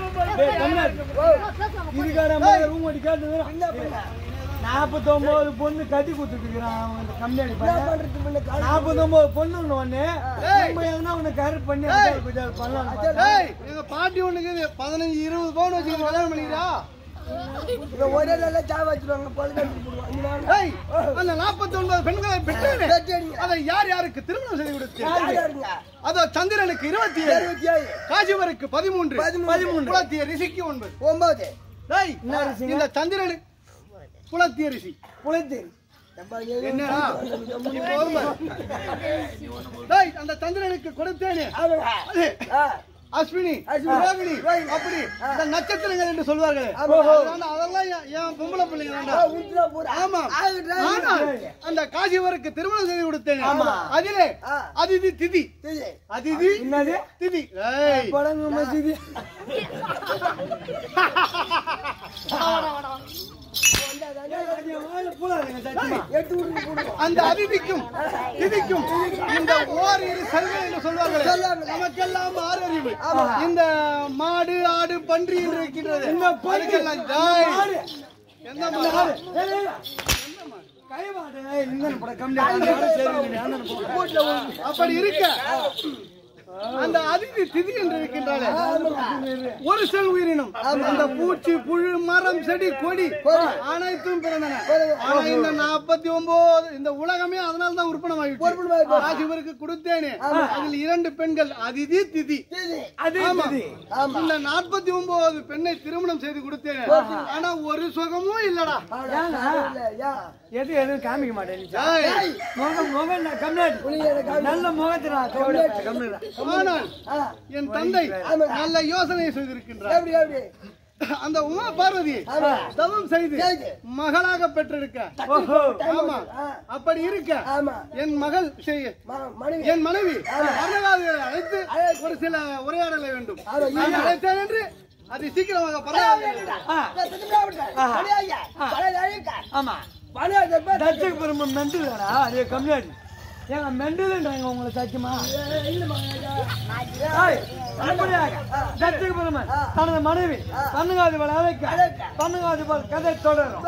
இதுக்கார மன ரூம் அடிக்காது நாற்பத்தொன்பது பொண்ணு கட்டி கொடுத்துருக்கிறான் அவன் கம்மியாடி நாற்பத்தொன்பது பொண்ணு ஒண்ணு நம்ம எதுனா அவனை கரெக்ட் பண்ணி பண்ணலாம் ஏய் எங்க பாட்டி ஒண்ணுக்கு பதினஞ்சு இருபது பவுன் வச்சு கல்யாணம் பண்ணிக்கிறா ஒரே நல்ல சாய் வச்சிருவாங்க ஏய் அந்த நாற்பத்தி ஒன்பது பெண்களை பெற்றேன் அதை யார் யாருக்கு திருமணம் செய்து கொடுத்தேன் அதோ சந்திரனுக்கு இருபத்தி ஏழு காசிவருக்கு பதிமூன்று பதிமூன்று. குலத்திய ரிஷிக்கு ஒன்பது ஒன்பது டேய் இந்த சந்திரனு குலத்திய ரிஷி புலத்து என்னடா இப்போ வருமா? டேய் அந்த சந்திரனுக்கு கொடுத்தேனே அது அஸ்வினி அஸ்வினி. ரோகிணி ரோகிணி. அப்படி இந்த நட்சத்திரங்கள் என்று சொல்வார்களே ஆமா. அதனால அதெல்லாம் என் என் பொம்பளை பிள்ளைங்க ஆமா ஆனால் அந்த காசிவருக்கு திருமணம் செய்து கொடுத்தேன் ஆமா. அதிலே ஆ. அதிதி திதி அதிதி என்னது? திதி ஏய் படங்கு மசீதி எடுத்து விட்டு போடுவோம் அந்த அதிதிக்கும் திதிக்கும் இந்த ஓரிரு சர்வே என்று சொல்வார்களே சொல்லுவாங்க. நமக்கெல்லாம் ஆறு அறிவு இந்த மாடு ஆடு பன்றி என்று இருக்கின்றது அதுக்கெல்லாம் ஜாய். எந்த மாடு அப்படி இருக்க அந்த அதிதி திதி என்று இருக்கின்றாலே ஒரு செல் உயிரினம் அந்த பூச்சி புழு மரம் செடி கொடி அனைத்தும் பிறந்தன ஆனா இந்த நாற்பத்தி ஒன்பது இந்த உலகமே அதனால தான் உற்பணமாயிட்டு ஆசிவருக்கு கொடுத்தேனே அதில் இரண்டு பெண்கள் அதிதி திதி ஆமா. இந்த நாற்பத்தி ஒன்பது பெண்ணை திருமணம் செய்து கொடுத்தேனே ஆனா ஒரு சுகமும் இல்லடா எது எதுவும் காமிக்க மாட்டேன் நீ. ஏய், முகம் முகம் நான் கம்னாடி புளிய எனக்கு நல்ல முகத்தை நான் தோட கம்னா ஆனால் ஆ, என் தந்தை நல்ல யோசனை செய்திருக்கின்றார் எப்படி எப்படி அந்த உமா பார்வதி ஆமா. தவம் செய்து செய்து. மகளாக பெற்றிருக்க ஓஹோ ஆமா அப்படி இருக்க ஆமா என் மகள் செய்ய ம- மனைவி என் மனைவி அருணகாதியை அழைத்து ஒரு சில உரையாடலை வேண்டும் நான் அழைத்தேன் என்று அது சீக்கிரமாக பரவாயில்லை ஆமா தச்சுக்கு பெருமை மெண்டல்டா அதே கம்மியாடி ஏங்க மெண்டல்ன்றாங்க உங்களை சத்தியமா ஏய், அப்படியாக தச்சுக்கு பெருமை தனது மனைவி பண்ணுங்காது போல அழைக்க பண்ணுங்காது போல கதை தொடரும்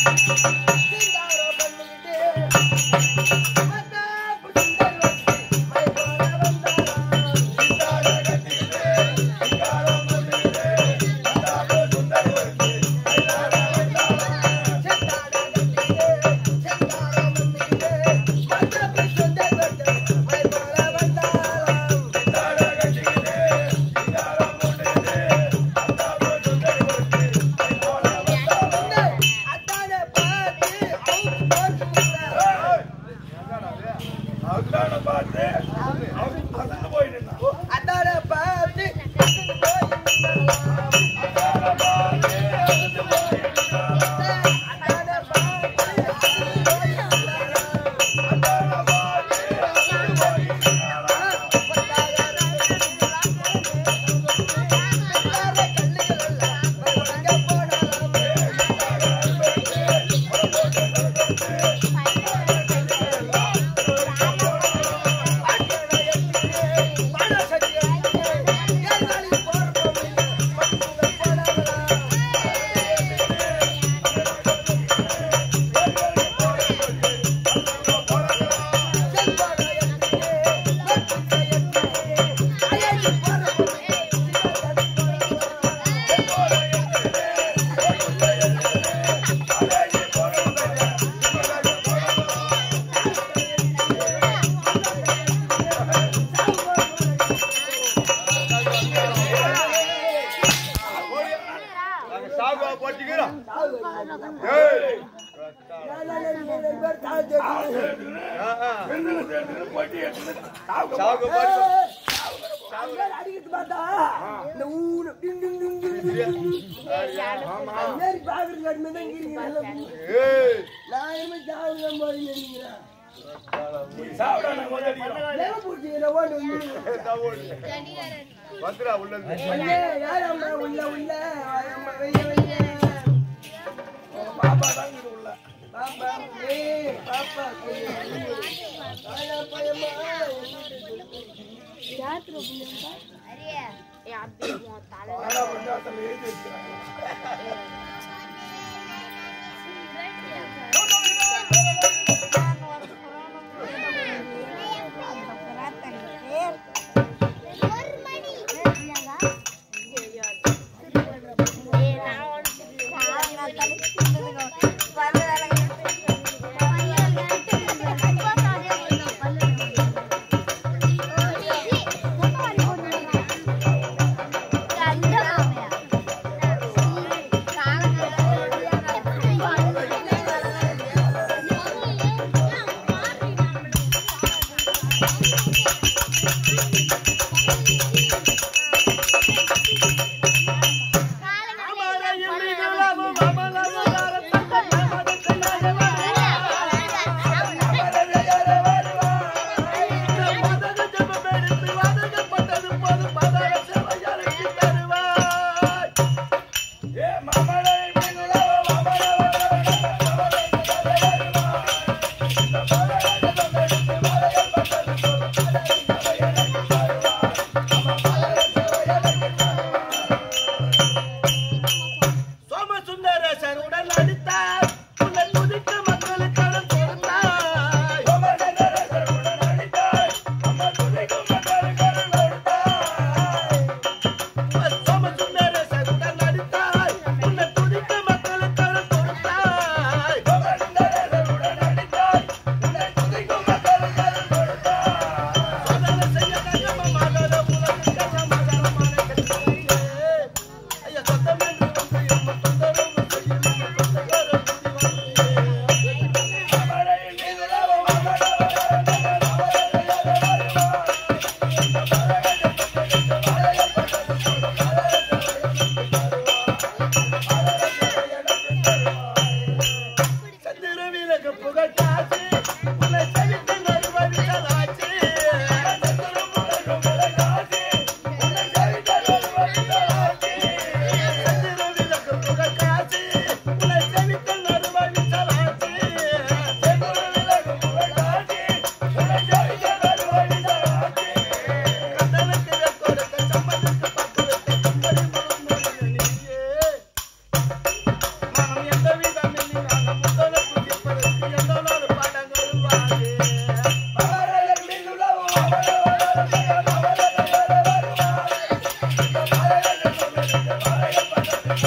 அதுதான பார்த்து அவன் அசந்து போய் நின்னான் அதான பார்த்து சாகுவா போட்டுக்கிறோம் பெண்ணுல சேர்ந்து போட்டி எடுத்து சாவுக்கு சாகு போட்டு அடிக்கிட்டு பார்த்தா இந்த ஊரு டிங் டிங் டிங் டிங் டிங் டிங். அது மாதிரி பாக்குறது கடுமை தான் கீழே ஏய் நான் இனிமே சாவுங்க போய் நினைக்கிறேன் சாப்பிட நான் கொஞ்சம் அடிக்கிறோம் ஏன் பூச்சிக்கிற ஓடி வந்து வந்துடா உள்ள இருந்து. அண்ணே, யார் அம்மா உள்ள உள்ள அம்மா வெளிய வெளிய பாப்பா தான் இங்க உள்ள பாப்பா ஏய் பாப்பா ஆனா பயமா ஆனா பஞ்சாயத்துல எழுதி வச்சிருக்காங்க பல்லு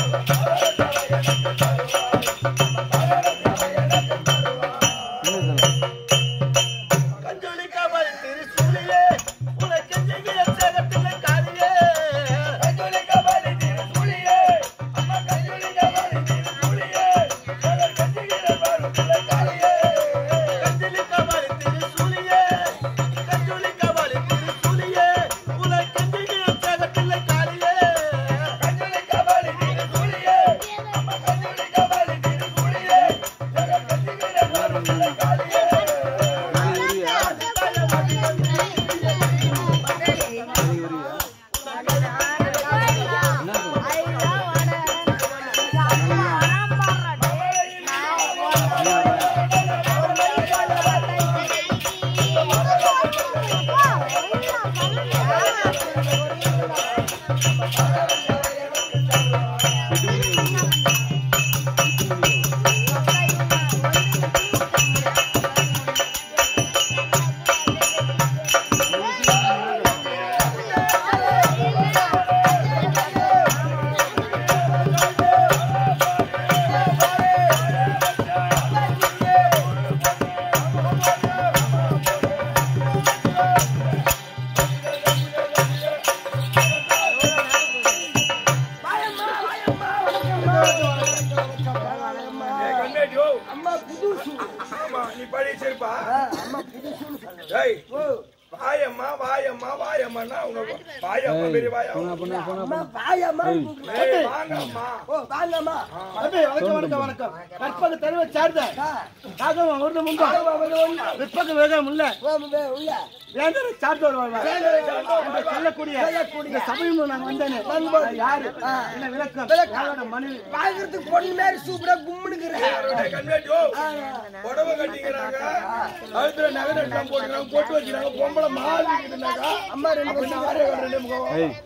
ஏய், கண்ணாடி, ஓ. அம்மா புதுசு ஆமா, நீ பழைய செருப்பா? ஆ, அம்மா புதுசுன்னு சொன்னேன் ஏய், ஓ வாயம்மா, வாயம்மா, வாயம்மான்னா உனக்கு வாயம்மா, பெரிய வாயா? அம்மா பாயம்மா ஏய், வாங்கம்மா. ஓ வாங்கம்மா தம்பி, வணக்கம் வணக்கம் வணக்கம் கற்பக தருவ சார்ந்த காகம் அவரது முன்பா விற்பக வேகம் இல்ல உள்ள வேந்தர சார்ந்தவர் வாழ்வார் இந்த சொல்லக்கூடிய இந்த சபையும் நான் வந்தேனே அது யாரு என்ன விளக்கம் யாரோட மனைவி பாக்குறதுக்கு பொண்ணு மாதிரி சூப்பரா கும்முனுக்குறேன் ஏய், கண்ணாடி, ஓ. புடவை கட்டிக்கிறாங்க, கழுத்துல நகை நட்டுலாம் போட்டுக்கிறாங்க, பொட்டு வைக்கிறாங்க, பொம்பளை மாறி இருக்குதுன்னாக்கா, அம்மா ரெண்டு அப்ப நான் ஆறே கால் ரெண்டே முக்கால்.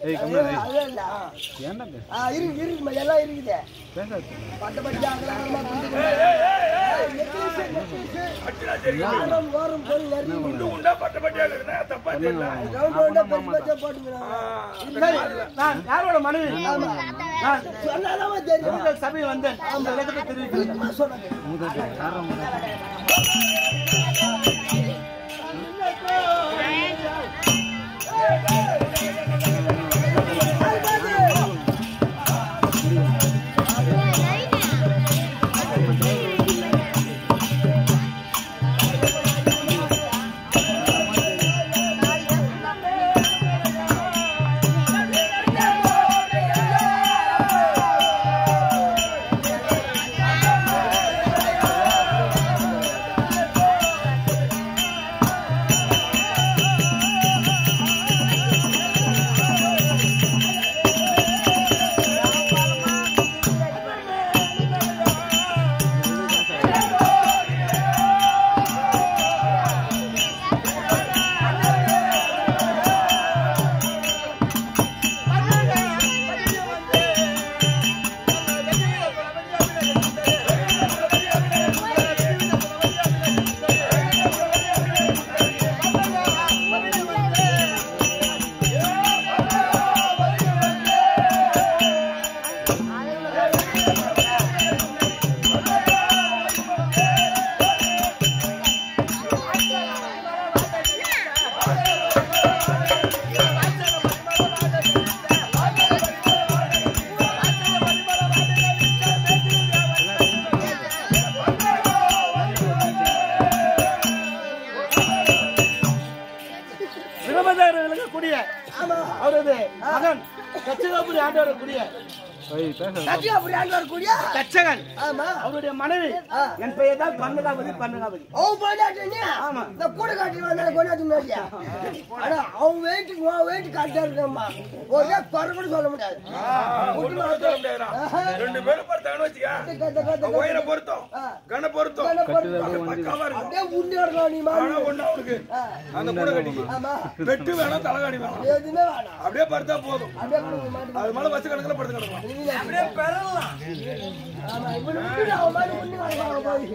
அது இல்ல ஆ இருக்கு இருக்குமா எல்லாம் இருக்குது பட்ட பட்டி ஆகலாமா ஏய், ஏய், ஏய், ஏய், அடிச்சுடா, சரி. ஆடம் ஓரம் போய் நெருங்கி குண்டு குண்டா பட்ட பட்டியா இருக்குதுன்னா, தப்பா தெரியல. ரவுண்ட் ரவுண்டா பெரிய பெரிய போட்டுக்கிறான் ஆ, சரி, நான் யாரோட மனைவி நான் சொன்னாதான் தெரியும் உங்கள் சபை வந்தேன் அந்த விளக்கத்தை தெரிவிக்கிறேன் சும்மா சொன்னது விரும்பதார விளங்கக்கூடிய அவரது மகன் கச்சிகாபுரி ஆண்டவர் கூடிய கட்சி அப்படி ஆண்டு வரக்கூடிய தச்சகன் ஆமா அவருடைய மனைவி என் பெயர் தான் பன்னகாவதி பன்னகாவதி அவன் போயிட்டாட்டு ஆமா. இந்த கூட காட்டி வந்தா கொண்டாந்து மாதிரியா ஆனா அவன் வெயிட்டுக்கு உன் வெயிட் கரெக்டா இருக்கம்மா ஒரே குறை கூட சொல்ல முடியாது ஒண்ணும் சொல்ல முடியாதுடா. ரெண்டு பேரும் பார்த்தாங்கன்னு வச்சுக்க, கத்த, கத்த, அவன் உயர பொருத்தம், கன பொருத்தம், கன பொருத்தம். அது பக்காவா இருக்கும். அப்படியே உண்டி வரலாம் நீ ஆனா மாதிரி ஒண்ணு அவனுக்கு, அந்த கூட கட்டிக்கு. ஆமா வெட்டு வேணாம், தலைகாணி வேணாம். எதுவுமே வேணாம் அப்படியே படுத்தா போதும் அப்படியே கொடுக்க மாட்டேன் அது மேல வச்சு கணக்குல படுத்து கிடக்கும் ஆமா இவனு விட்டுடு, அவன் மாதிரி உண்டி வரலாம் போய்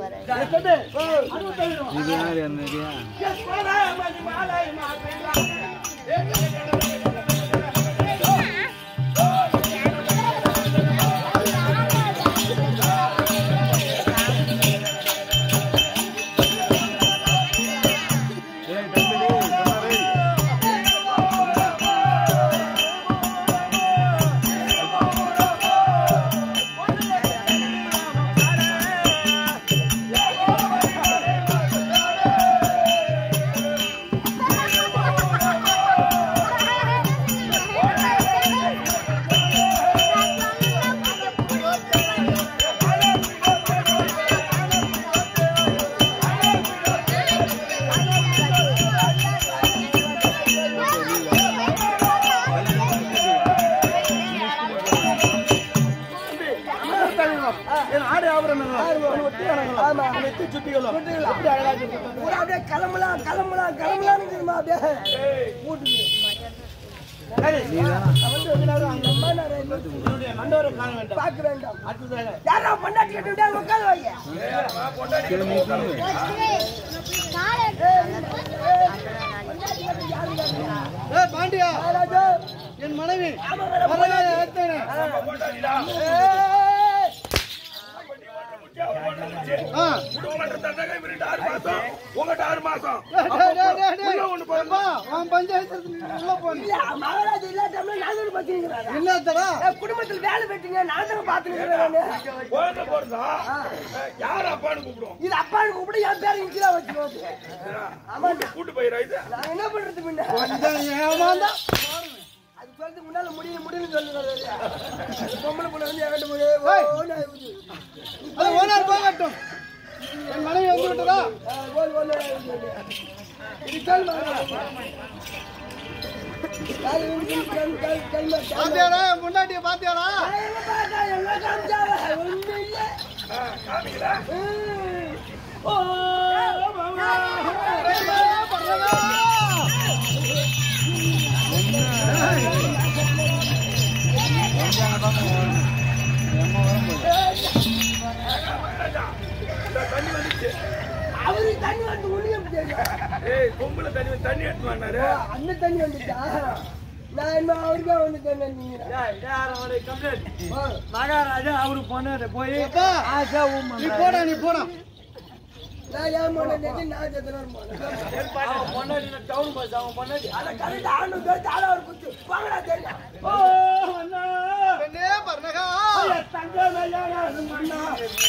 Yeah. எல்லாம் என் ஆடை ஆபரணம் எல்லாம் என் ஒட்டி அடங்கலாம் என் நெத்தி சுட்டிகளும் எப்படி அழகாக இருக்கிறது ஊரா அப்படியே கிளம்பலாம் கிளம்பலாம் கிளம்பலாம்னு இருக்குதும்மா, அப்படியே என்னுடைய மண்டோரை காண வேண்டாம் பார்க்க வேண்டாம் அடுத்ததாக யாரா பொண்டாட்டி கட்டுவிட்டா உட்கார வைங்க ஏ பாண்டியா ராஜா என் மனைவி ஆமா, வேற வரலாறு ஏத்தேனே. ஆ. உங்ககிட்ட ஆறு மாசம் டேய், டேய், டேய், டேய், டேய். உள்ள ஒண்ணு போயிருந்தா? அப்பா, உன் பஞ்சாயத்து நீ உள்ள போன. இல்ல மகாராஜா இல்லாட்டம்ல நான் தான் பாத்துக்கிறேன் என்னத்தடா குடும்பத்துல வேலை வெட்டிங்க நான் தான் பாத்துக்கிறேன் குழந்தை பிறந்தா, யார் அப்பான்னு கூப்பிடுவோம் இது அப்பான்னு கூப்பிட்டு என் பேரை இன்ச்சிலாம் வச்சுக்கோங்க ஆமாண்டா கூட்டு போயிடா இது நான் என்ன பண்றது பின்ன கொஞ்சம் ஏமாந்தா அது சொல்றது முன்னால முடியல முடியல சொல்லுறது பொம்பளை புள்ள வந்து என்கிட்ட போய் ஏய். ஓ, நான் இது. அது ஓனார் போகட்டும் என் மனைவி வந்து விட்டதா ஆ, ஓ, ஓ, நான் இது. இது கேள் மகனே. யாரு இவனுக்கு கேள், கேள், கேள், கேள். பாத்தியாடா என் பொண்டாட்டிய பாத்தியாடா நான் எங்க பார்த்தா, எங்க காமிச்சாவ? ஒண்ணும் இல்ல. காமிங்களா ம். ஓ மாமா தண்ணி வந்துச்சு அவரு தண்ணி வந்து ஒண்ணும் தெரியும் ஏய் பொம்பளை தண்ணி வந்து தண்ணி எடுத்து வந்தாரு அந்த தண்ணி வந்துச்சா நான் என்ன அவருக்கே வந்து தண்ணி நீங்க கம்ப்ளைண்ட் மகாராஜா அவரு பொண்ணு போய் அப்பா. ஆசா ஊம் நீ போடா நீ போடா நான் ஏன் போனேன் தெரிஞ்சு நான் செத்துறேன் போனேன் அவன் பொண்ணாடி டவுன் பஸ் அவன் பொண்ணாடி அதை கரெக்ட் ஆண்டு கேட்டு ஆள ஒரு குத்து வாங்கடா தெரியும் ஓ அண்ணா பெண்ணே பர்ணகா தங்க மேலான அண்ணா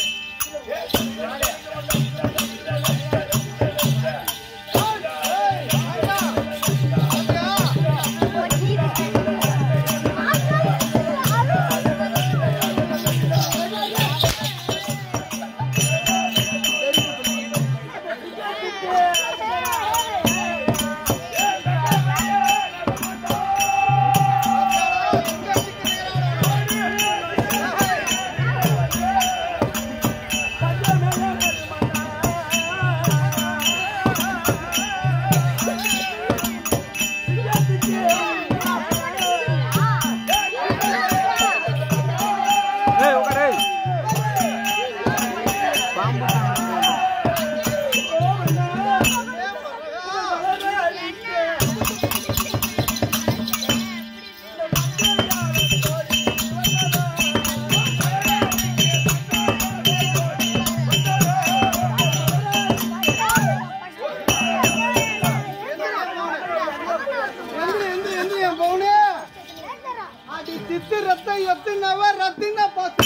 எந்திரி எந்திரி எந்திரி என் பவுனே அடி சித்து ரத்தம் எத்துனவ ரத்தின பாத்து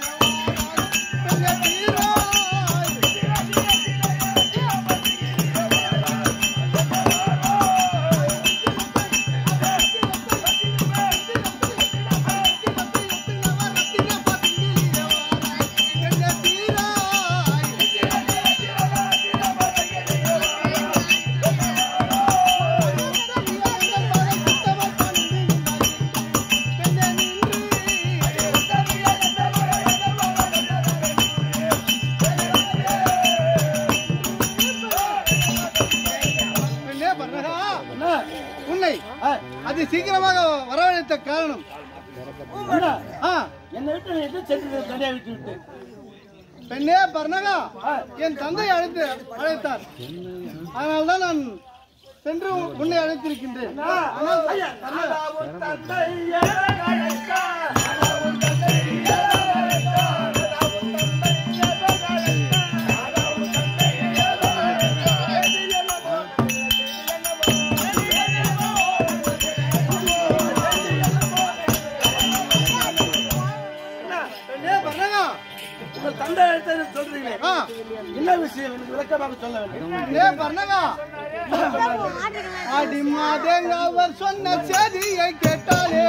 பெண்ணே பர்ணகா உன்னை அது சீக்கிரமாக வரவழைத்த காரணம் அண்ணா ஆ என்னை விட்டு நீ எது சென்று தனியா விட்டு விட்டு பெண்ணே பர்ணகா என் தந்தை அழைத்து அழைத்தார் அதனால்தான் நான் சென்று உன்னை அழைத்திருக்கின்றேன் ஆனால் ஐயா, அண்ணாவும் தந்தையே அழைத்தார். அண்ணா, பெண்ணே பர்ணகா உங்கள் தந்தை அழைத்தது சொல்றீங்களே ஆ என்ன விஷயம் எனக்கு விளக்கமாக சொல்ல வேண்டும் பெண்ணே பர்ணகா அடி மாதேங்க அவர் சொன்ன செய்தியை கேட்டாலே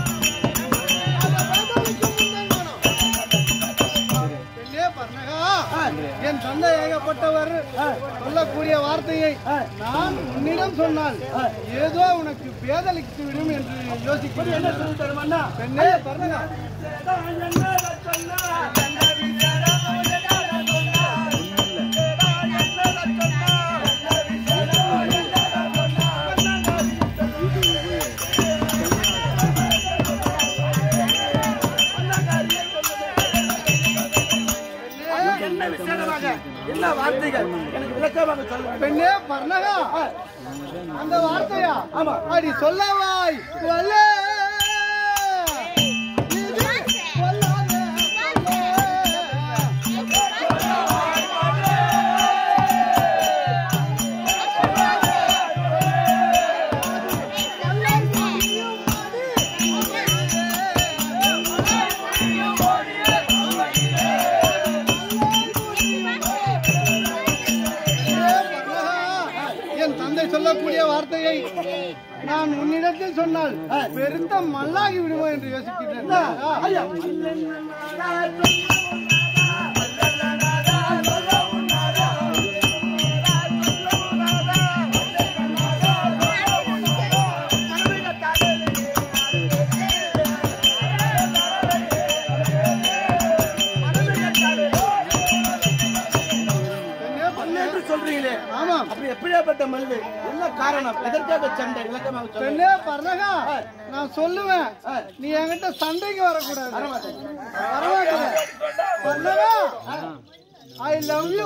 பெண்ணே பர்ணகா என் தந்தை ஏகப்பட்டவர் சொல்லக்கூடிய வார்த்தையை நான் உன்னிடம் சொன்னால் ஏதோ உனக்கு பேதலித்து விடும் என்று யோசிக்கிறேன் என்ன சொல்லி தருமண்ணா பெண்ணே பாருங்க என்ன விசேஷமாக என்ன வார்த்தைகள் எனக்கு விளக்கமாக சொல்லுங்க பெண்ணே பர்ணகா அந்த வார்த்தையா ஆமா அடி சொல்லவாய் வல்ல இது வல்லாத என் தந்தை சொல்லக்கூடிய வார்த்தையை நான் உன்னிடத்தில் சொன்னால் பெருத்த மல்லாகி விடுமோ என்று யோசிக்கிறேன் ஐயா மண்ணு என்று சொல்றீங்களே ஆமாம் அப்படி எப்படியாப்பட்ட மல்லு என்ன காரணம் எதற்காக சண்டை விளக்கமாக சொல்லுங்க பெண்ணே பர்ணகா நான் சொல்லுவேன் நீ என்கிட்ட சண்டைக்கு வரக்கூடாது வரமாட்டேன் பர்ணகா ஐ லவ் யூ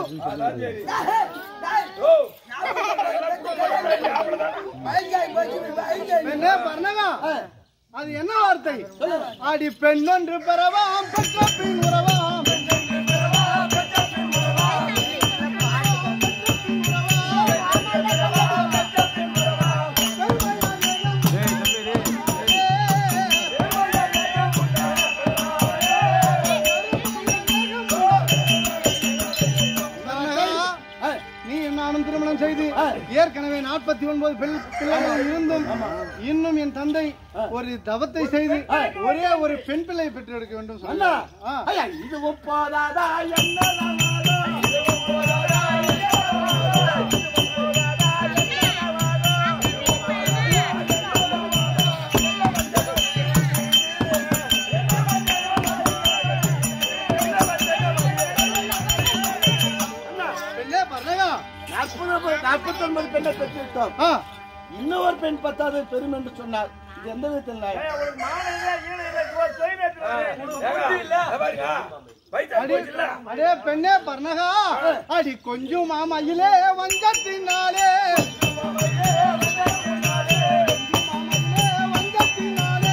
பெண்ணே பர்ணகா அது என்ன வார்த்தை அடி பெண்ணொன்று பெறவாம் பெற்ற பின் உறவாம் பர்ணகா, நீ நானும் திருமணம் செய்து ஏற்கனவே நாற்பத்தி ஒன்பது பிள்ளைகள் இருந்தும் இன்னும் என் தந்தை ஒரு தவத்தை செய்து ஒரே ஒரு பெண் பிள்ளை பெற்றெடுக்க வேண்டும் அண்ணா சொன்னார். ஆ. ஐயா இது ஒப்பாதாதா என்ன பெண்ணே பர்ணகா நாற்பது நாற்பத்தி ஒன்பது பெண்ணை பெற்றுவிட்டோம் ஆ, இன்னொரு பெண் பத்தாவது பெரும் என்று சொன்னார் இது எந்த விதத்தில் நியாயம்? அடி அடே பெண்ணே பர்ணகா அடி கொஞ்சம் மாமையிலே வஞ்சத்தினாலே வஞ்சத்தினாலே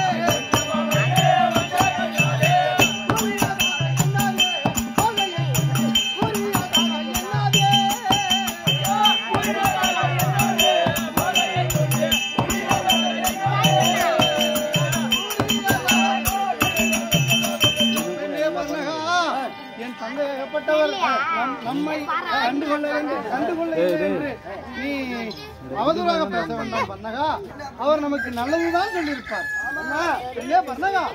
பெண்ணே பர்ணகா, என் தந்தை ஏகப்பட்டவர் நம்- நம்மை கண்டுகொள்ள வேண்டும் கண்டுகொள்ள வேண்டும் என்று நீ அவதூறாக பேச வேண்டாம் பர்ணகா அவர் நமக்கு நல்லதுதான் சொல்லியிருப்பார் அண்ணா, பெண்ணே பர்ணகா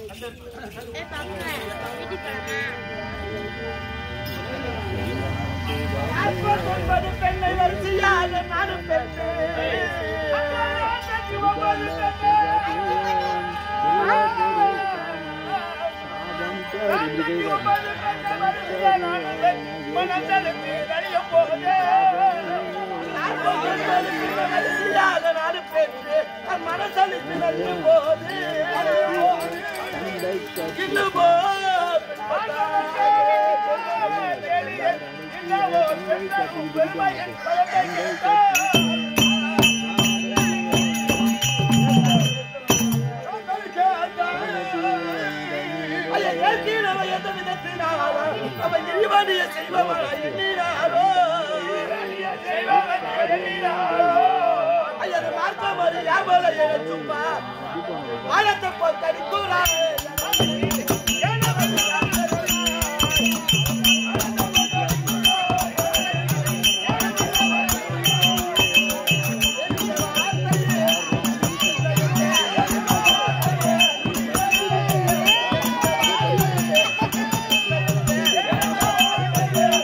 பெண்ணை வரிசையாக நானும் ஆ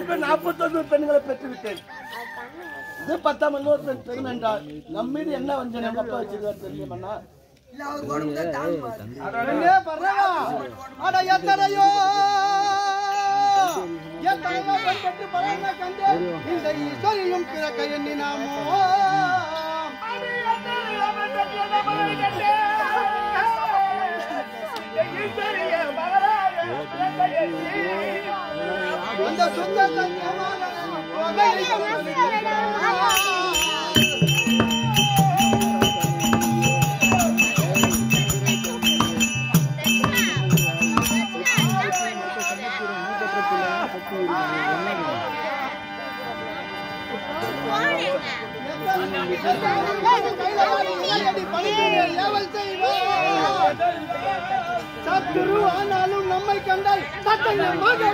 பேர் நாற்பத்தொன்று பெண்களை பெற்று விட்டேன் இது பத்தாம் இன்னொரு பெண் பெரும் என்றால் நம்ம மீது என்ன வந்து எங்க அப்பா வச்சிருக்காரு தெரியுமா இல்ல அவர் உடம்பு தான் தாங்குமா பெண்ணே பரவா அட எத்தனையோ எத்தனையோ பெண் பெற்று பலன கண்டு இந்த ஈஸ்வரியும் பிறக்க எண்ணினாமோ அந்த சுத்த சத்துரு ஆனாலும் நம்மை கண்டால் சட்டமாக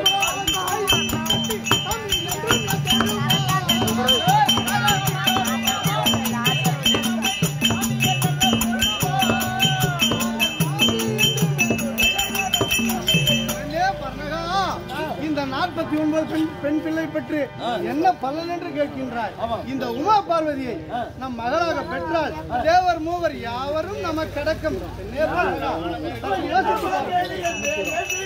இந்த நாற்பத்தி ஒன்பது பெண் பெண் பிள்ளை பெற்று என்ன பலன் என்று கேட்கின்றாய் இந்த உமா பார்வதியை நம் மகளாக பெற்றால் தேவர் மூவர் யாவரும் நமக்கு கடக்கும் பெண்ணே பரமகா, சற்று யோசித்து பார்.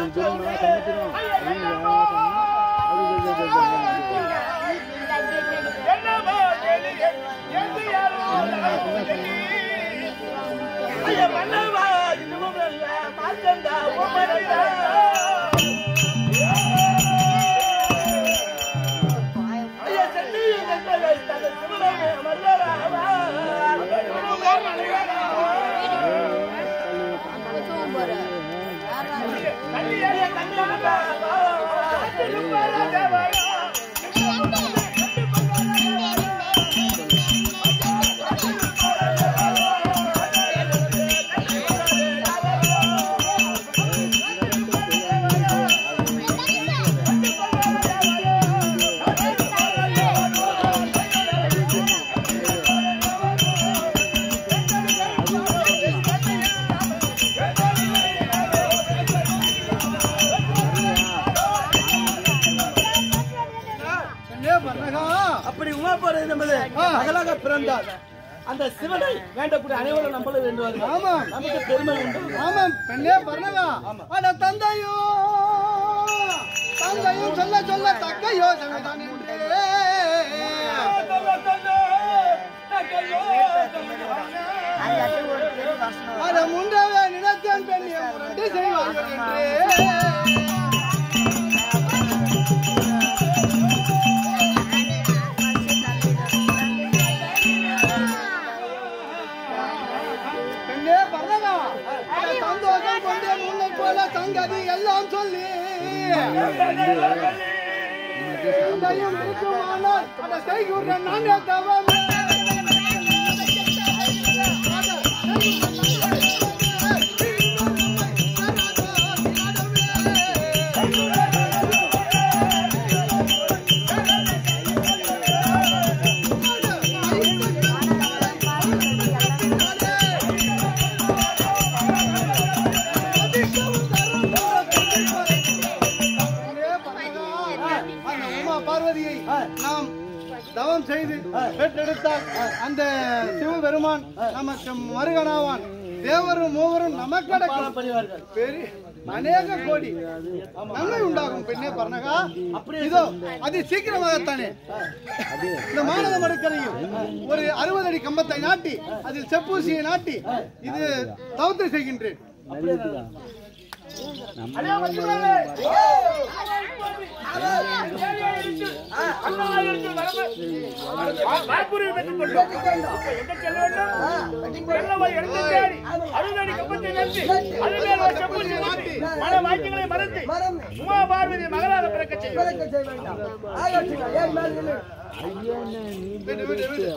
பெண்ணே பரமகா, அப்படி உமா பார்வதி நமது மகளாக பிறந்தார் அந்த சிவனை வேண்டக்கூடிய அனைவரும் நம்மள வேண்டுவார்கள் ஆமாம் நமக்கு பெருமை உண்டு ஆமாம் பெண்ணே பரணகா அட தந்தையோ தந்தையும் சொல்ல சொல்ல தக்க யோசனை தான் என்று அட முண்டவே நினைத்தேன் பெண்ணிய முரண்டு செய்வார்கள் என்று பெண்ணே பரணகா அட சந்தோஷம் கொண்டேன் உன்னை போல சங்கதி எல்லாம் சொல்லி தந்தையும் இருக்குமானால் அட செய்கிறேன் நானே தவம் அந்த உமா பார்வதியை நாம் தவம் செய்து பெற்றெடுத்தால் அந்த சிவபெருமான் நமக்கு மருகனாவான் தேவரும் மூவரும் நமக்கடக்கம் பணிவார்கள் பெரிய அநேக கோடி நன்மை உண்டாகும் பெண்ணே பர்ணகா இதோ அது சீக்கிரமாகத்தானே இந்த மாநக மடுக்கரையில் ஒரு அறுபது அடி கம்பத்தை நாட்டி அதில் செப்பூசியை நாட்டி இது தவத்தை செய்கின்றேன் பார்வதி மகளாக பிறக்க செய்யும் பிறக்க செய்ய வேண்டாம் ஆகட்டும் ஏன் மேல் நில்லு. விடு, விடு, விடு.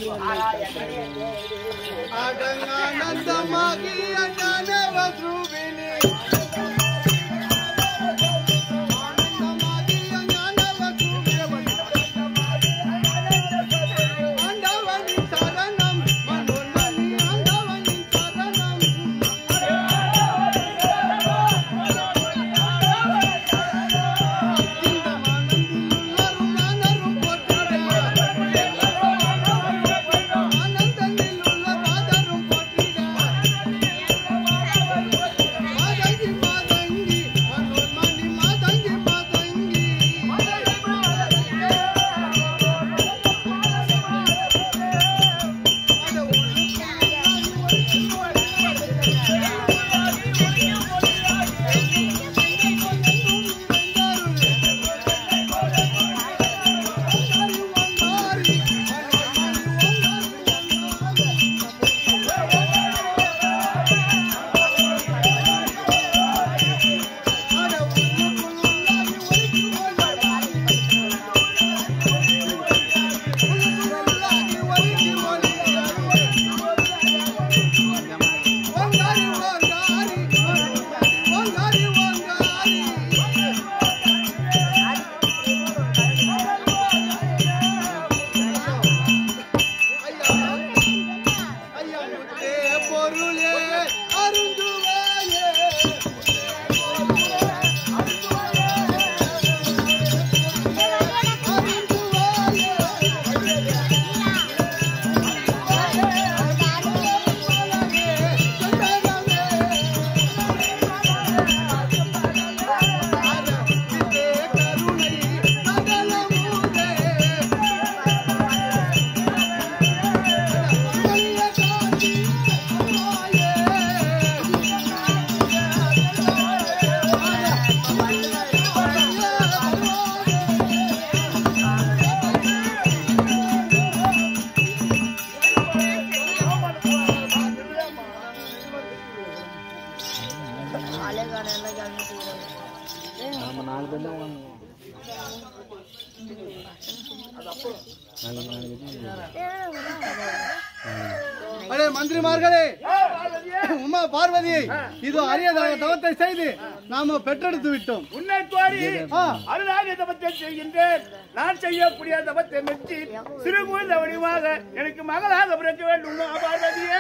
அடங்கானந்தமாகிய ஞானவஸ்ரூபிணி. ஆனந்தமாகிய ஞானவஸ்ரூபிணி. ஆண்டவனின் சரணம் மனோன்மணி ஆண்டவனின் சரணம் இந்த அடே மந்திரிமார்களே உமா பார்வதியை இதோ அரியதாக தவத்தை செய்து நாம பெற்றெடுத்து விட்டோம் உன்னை கோரி ஆ. அருளாகிய தபத்தை செய்கின்றேன் நான் செய்யக்கூடிய தபத்தை மெச்சி சிறு குழந்தை வடிவாக எனக்கு மகளாக பிறக்க வேண்டும் பார்வதியே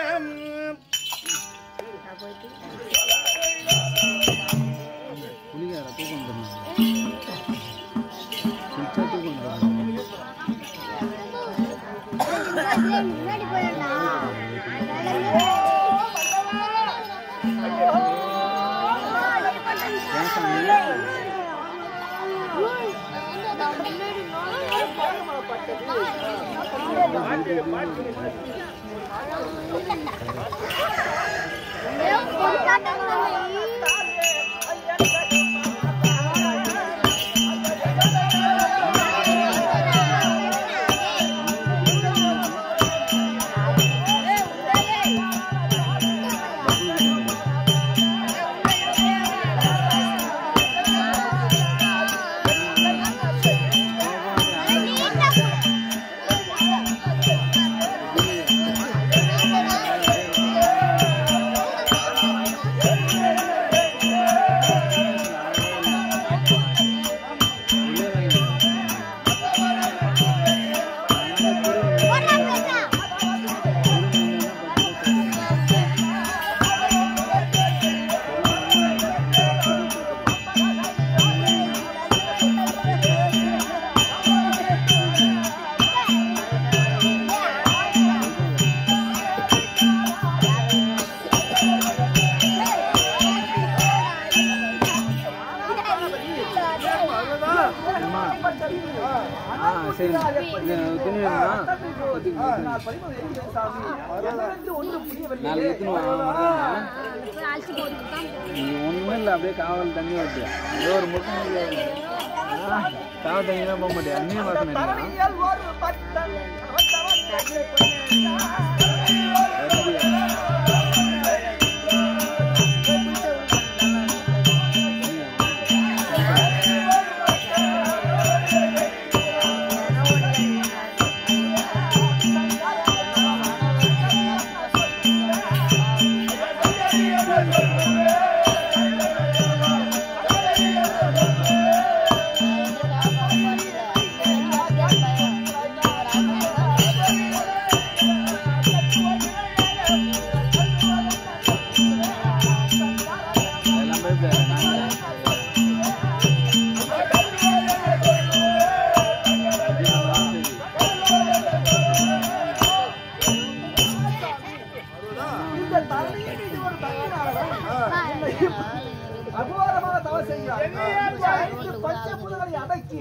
முன்னாடி போயிடா ஒண்ணுமே இல்ல அப்படியே காவல் தண்ணி வருது ஏதோ ஒரு முட்டை காவல் தண்ணி தான் போக மாட்டேன் அந்நிய வாசனை அடிக்கும். எல்லாம் போய் இப்ப நாங்க அகோரமாக தவம் செய்கிறார் ஐந்து பச்சை புதர்களை அடக்கி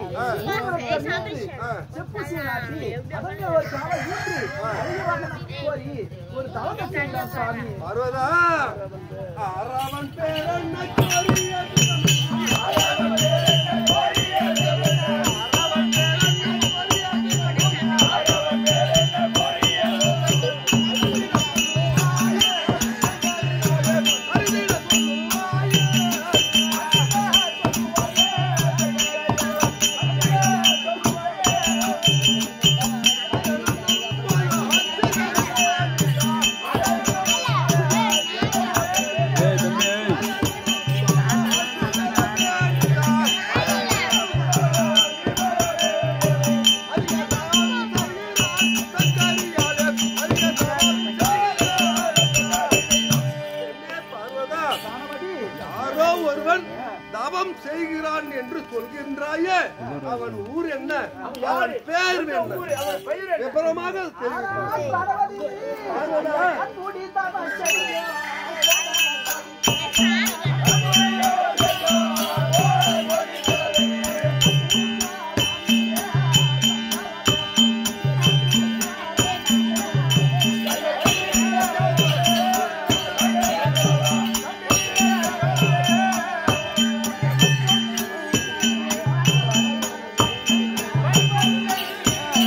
செப்பு சீனாட்டி அதங்க ஒரு தவம் ஈட்டி அதிகமாக கோரி ஒரு தவத்தை செய்கிறார் சுவாமி பார்வதா ஆறாவன் பேரன்ன கோரிய ஏய் தம்பி பார்வதா யாரோ ஒருவன் தவம் செய்கிறான் என்று சொல்கின்றாயே அவன் ஊர் என்ன அவன் பேர் என்ன விபரமாக தெரிவிக்கிறான். கூடி தவம் செய்கிறார்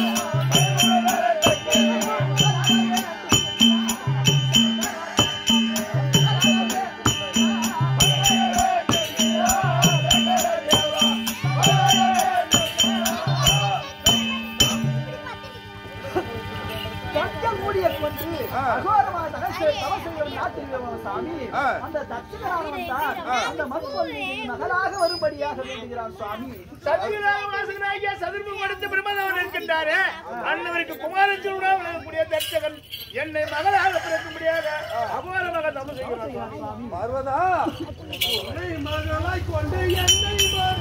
ஆ மூடிய கொண்டு அகோரமான தகசை தவசையும் நாட்டில் சாமி அந்த தட்சிணாவன் தான் அந்த மதுவல்லியின் மகளாக வரும்படியாக வேண்டுகிறான் சுவாமி சத்யராமவாசகனாகிய சதுர்முகம் அடுத்த பிரம்மதேவன் இருக்கின்றாரே அண்ணவருக்கு குமாரச்சூடா விளங்கக்கூடிய தட்சகன் என்னை மகளாக பிறக்க முடியாத அபாரமாக தமம் செய்கிறான் பார்வதா உன்னை மகளாய் கொண்டு என்னை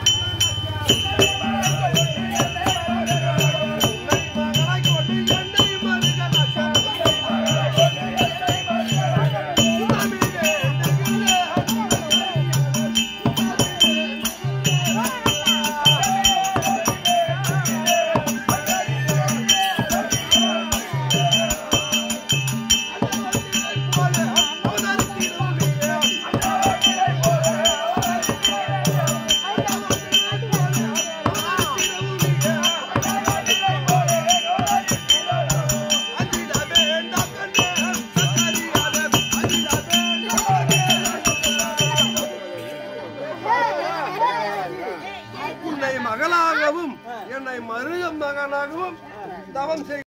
உன்னை மகளாகவும் என்னை மருக மகனாகவும் தவம் செய்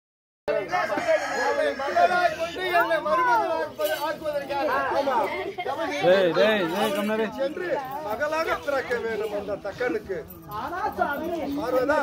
டேய் டேய் டேய் கம்னரே என்று மகளாக பிறக்க வேண்டும் அந்த தக்கனுக்கு ஆனா சாமி பார்வதா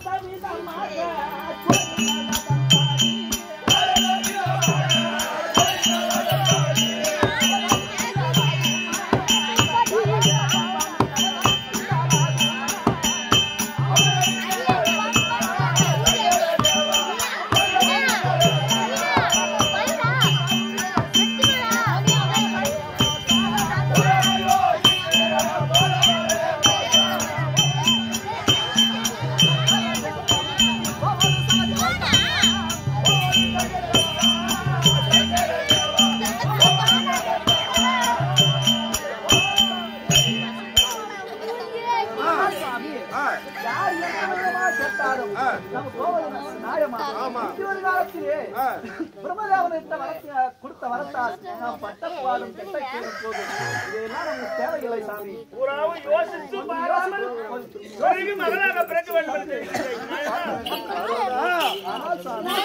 ஆ, யார் என்ன விதமா கேட்டாலும் ஆ. நம்ம கோவில் நியாயமா ஆமா. இது ஒரு காலத்திலே ஆ. பிரம்மதேவனிட்ட வரத்த கொடுத்த வரத்தால் நாம் பட்டப்பாடும் கெட்ட கேடும் போதும் இதெல்லாம் நமக்கு தேவையில்லை சாமி பூராவும் யோசித்து பாராமல் சொருகி மகளாக பிறக்க வேண்டும் என்று தெரிவிக்கிறேன். ஆனால் சாமி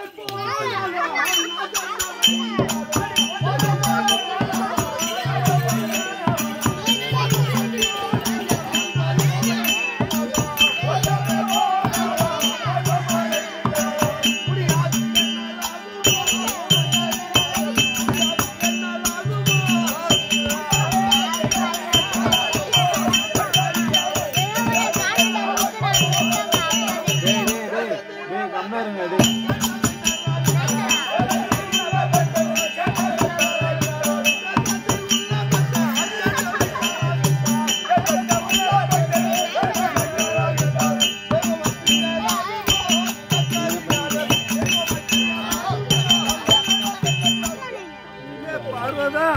டேய் டேய் டேய் டேய் கம்னருங்க டேய் ஏ பார்வதா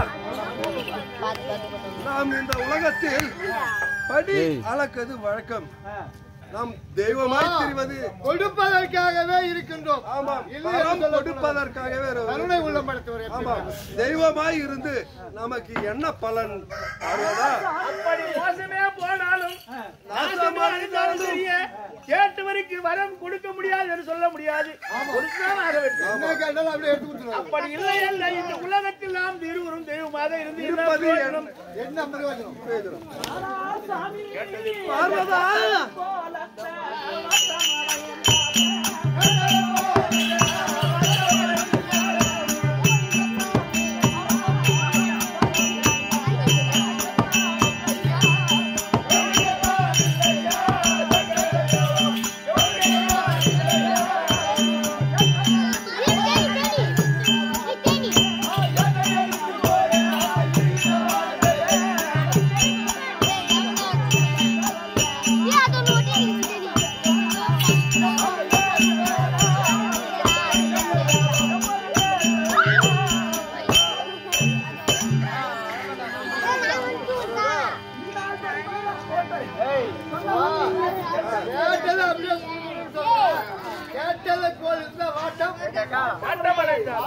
நாம் இந்த உலகத்தில் படி அளக்குது வழக்கம் நாம் தெய்வமாய் தெரிவது கொடுப்பதற்காகவே இருக்கின்றோம் ஆமாம் இல்லை பணம் என்று சொல்லக்கூடாது. கொடுப்பதற்காகவே ஒரு- கருணை உள்ளம் படைத்தவர் ஆமாம் தெய்வமாய் இருந்து நமக்கு என்ன பலன் பார்வதா அப்படி மோசமே போனாலும் நாசமா இருந்தாலும் சரியே கேட்டவருக்கு வரம் கொடுக்க முடியாது என்று சொல்ல முடியாது கொடுத்தான் ஆக வேண்டும் என்ன கேட்டாலும் அப்படியே எடுத்து கொடுத்துருவாங்க அப்படி இல்லை அல்ல இந்த உலகத்தில் நாம் இருவரும் தெய்வமாக இருந்து என்ன இருப்பது பிரயோஜனம்? என்ன பிரயோஜனம் பேதுரும். சாமி பார்வதா கேட்டதை அப்படியே சொல்லுங்க. கேட்டதை போல் இருந்த வாட்டம் ஆட்டமடைந்தார்.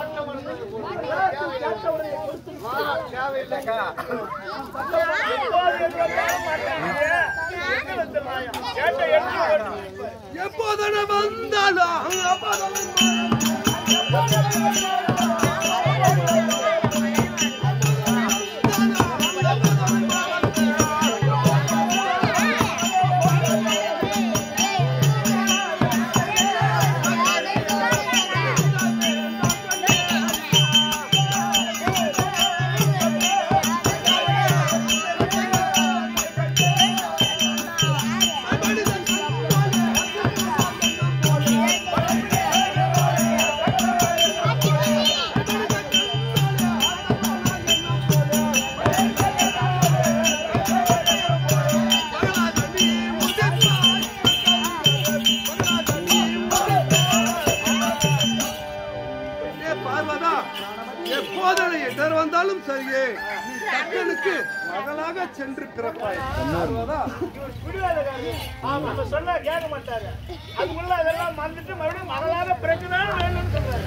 தேவையில்லைக்கா எப்போது என்று சொல்ல மாட்டாங்க. எங்க வந்த மாயம்? கேட்ட எட்டு ஓட்டு. எப்போதன வந்தாலும் அப்போதன ஏ பார்வதா எப்போதனை இடர் வந்தாலும் சரியே நீ தக்கனுக்கு மகளாக சென்று பிறப்பாய் பார்வதா விடுவாதகாரி. ஆமா, நம்ம சொன்னா கேட்க மாட்டாரு. அதுக்குள்ள அதெல்லாம் மறந்துட்டு மறுபடியும் மகளாக பிறகுதான் வேணும்னு சொல்றாரு.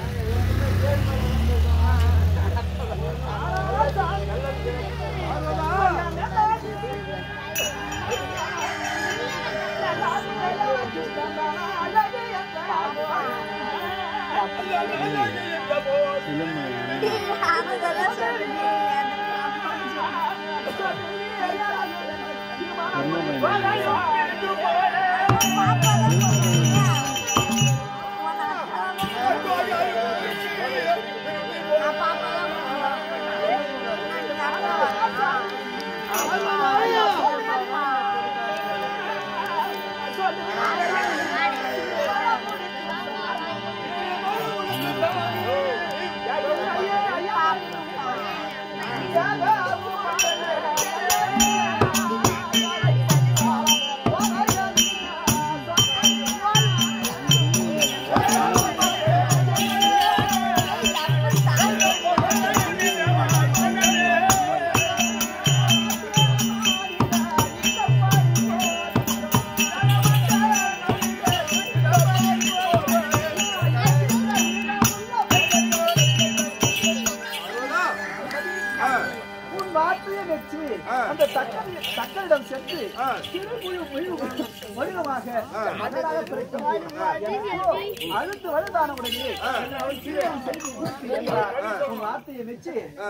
பார்வதா ஆ, உன் வார்த்தையை வச்சு ஆ. அந்த தக்கன் தக்கனிடம் சென்று ஆ. திருமுழு மனிதமாக மகளாக பிறக்கும் அடுத்து வலுதான உடனே திருமணம் செய்து கொடுத்து என்றார். உன் வார்த்தையை வச்சு ஆ.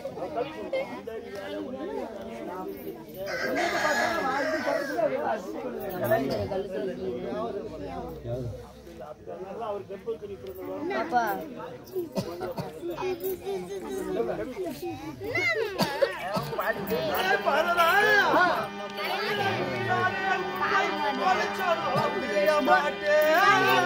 ஏ பார்வதா முடிய மாட்டேன்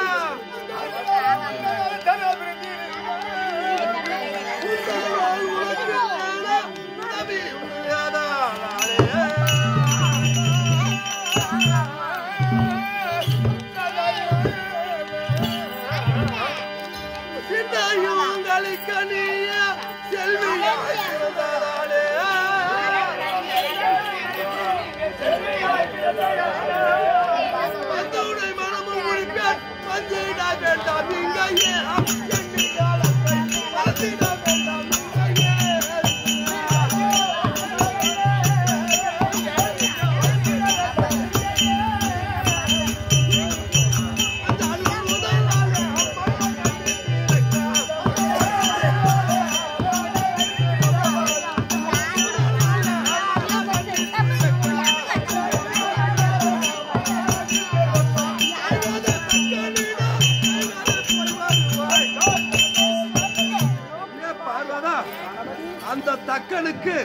ஏ பார்வதா அந்த தக்கனுக்கு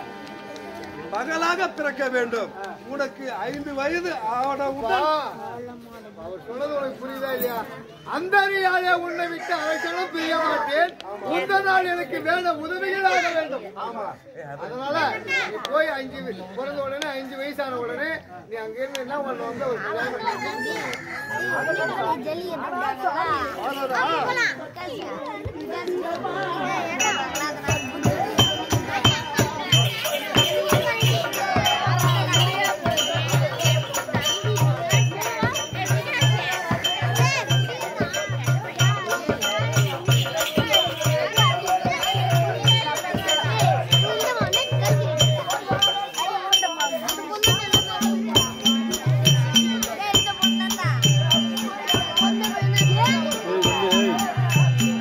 மகளாக பிறக்க வேண்டும் உனக்கு ஐந்து வயது ஆனவுடன் அவர் சொன்னது உனக்கு புரியுதா இல்லையா அந்தரியாலே உன்னை விட்டு அழைச்சாலும் பிரிய மாட்டேன் உந்த நாள் எனக்கு வேண்ட உதவிகளாக வேண்டும் ஆமா அதனால நீ போய் அஞ்சு வய- பிறந்த உடனே அஞ்சு வயசான உடனே நீ அங்க இருந்து என்ன பண்ண வந்து ஒரு Yeah.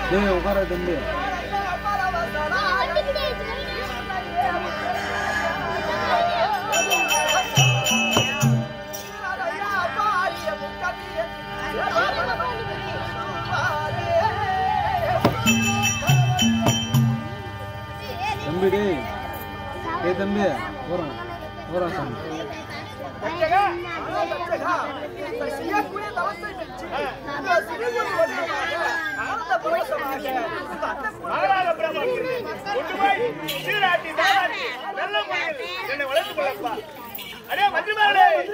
டேய் உட்கார தம்பி தம்பி டேய் டேய் தம்பி போறோம் போறோம் தம்பி செய்யக்கூடிய தவத்தை வச்சு இந்த சிறுகுடி ஒன்றியமாக ஆனந்த பரவசமாக இந்த அன்ன மகளாக பிறந்திருக்கிறேன். கொண்டு போய் சீராட்டி தாராட்டி நல்ல முறையில் என்னை வளர்த்துக் கொள்ளப்பா அடே மஞ்சு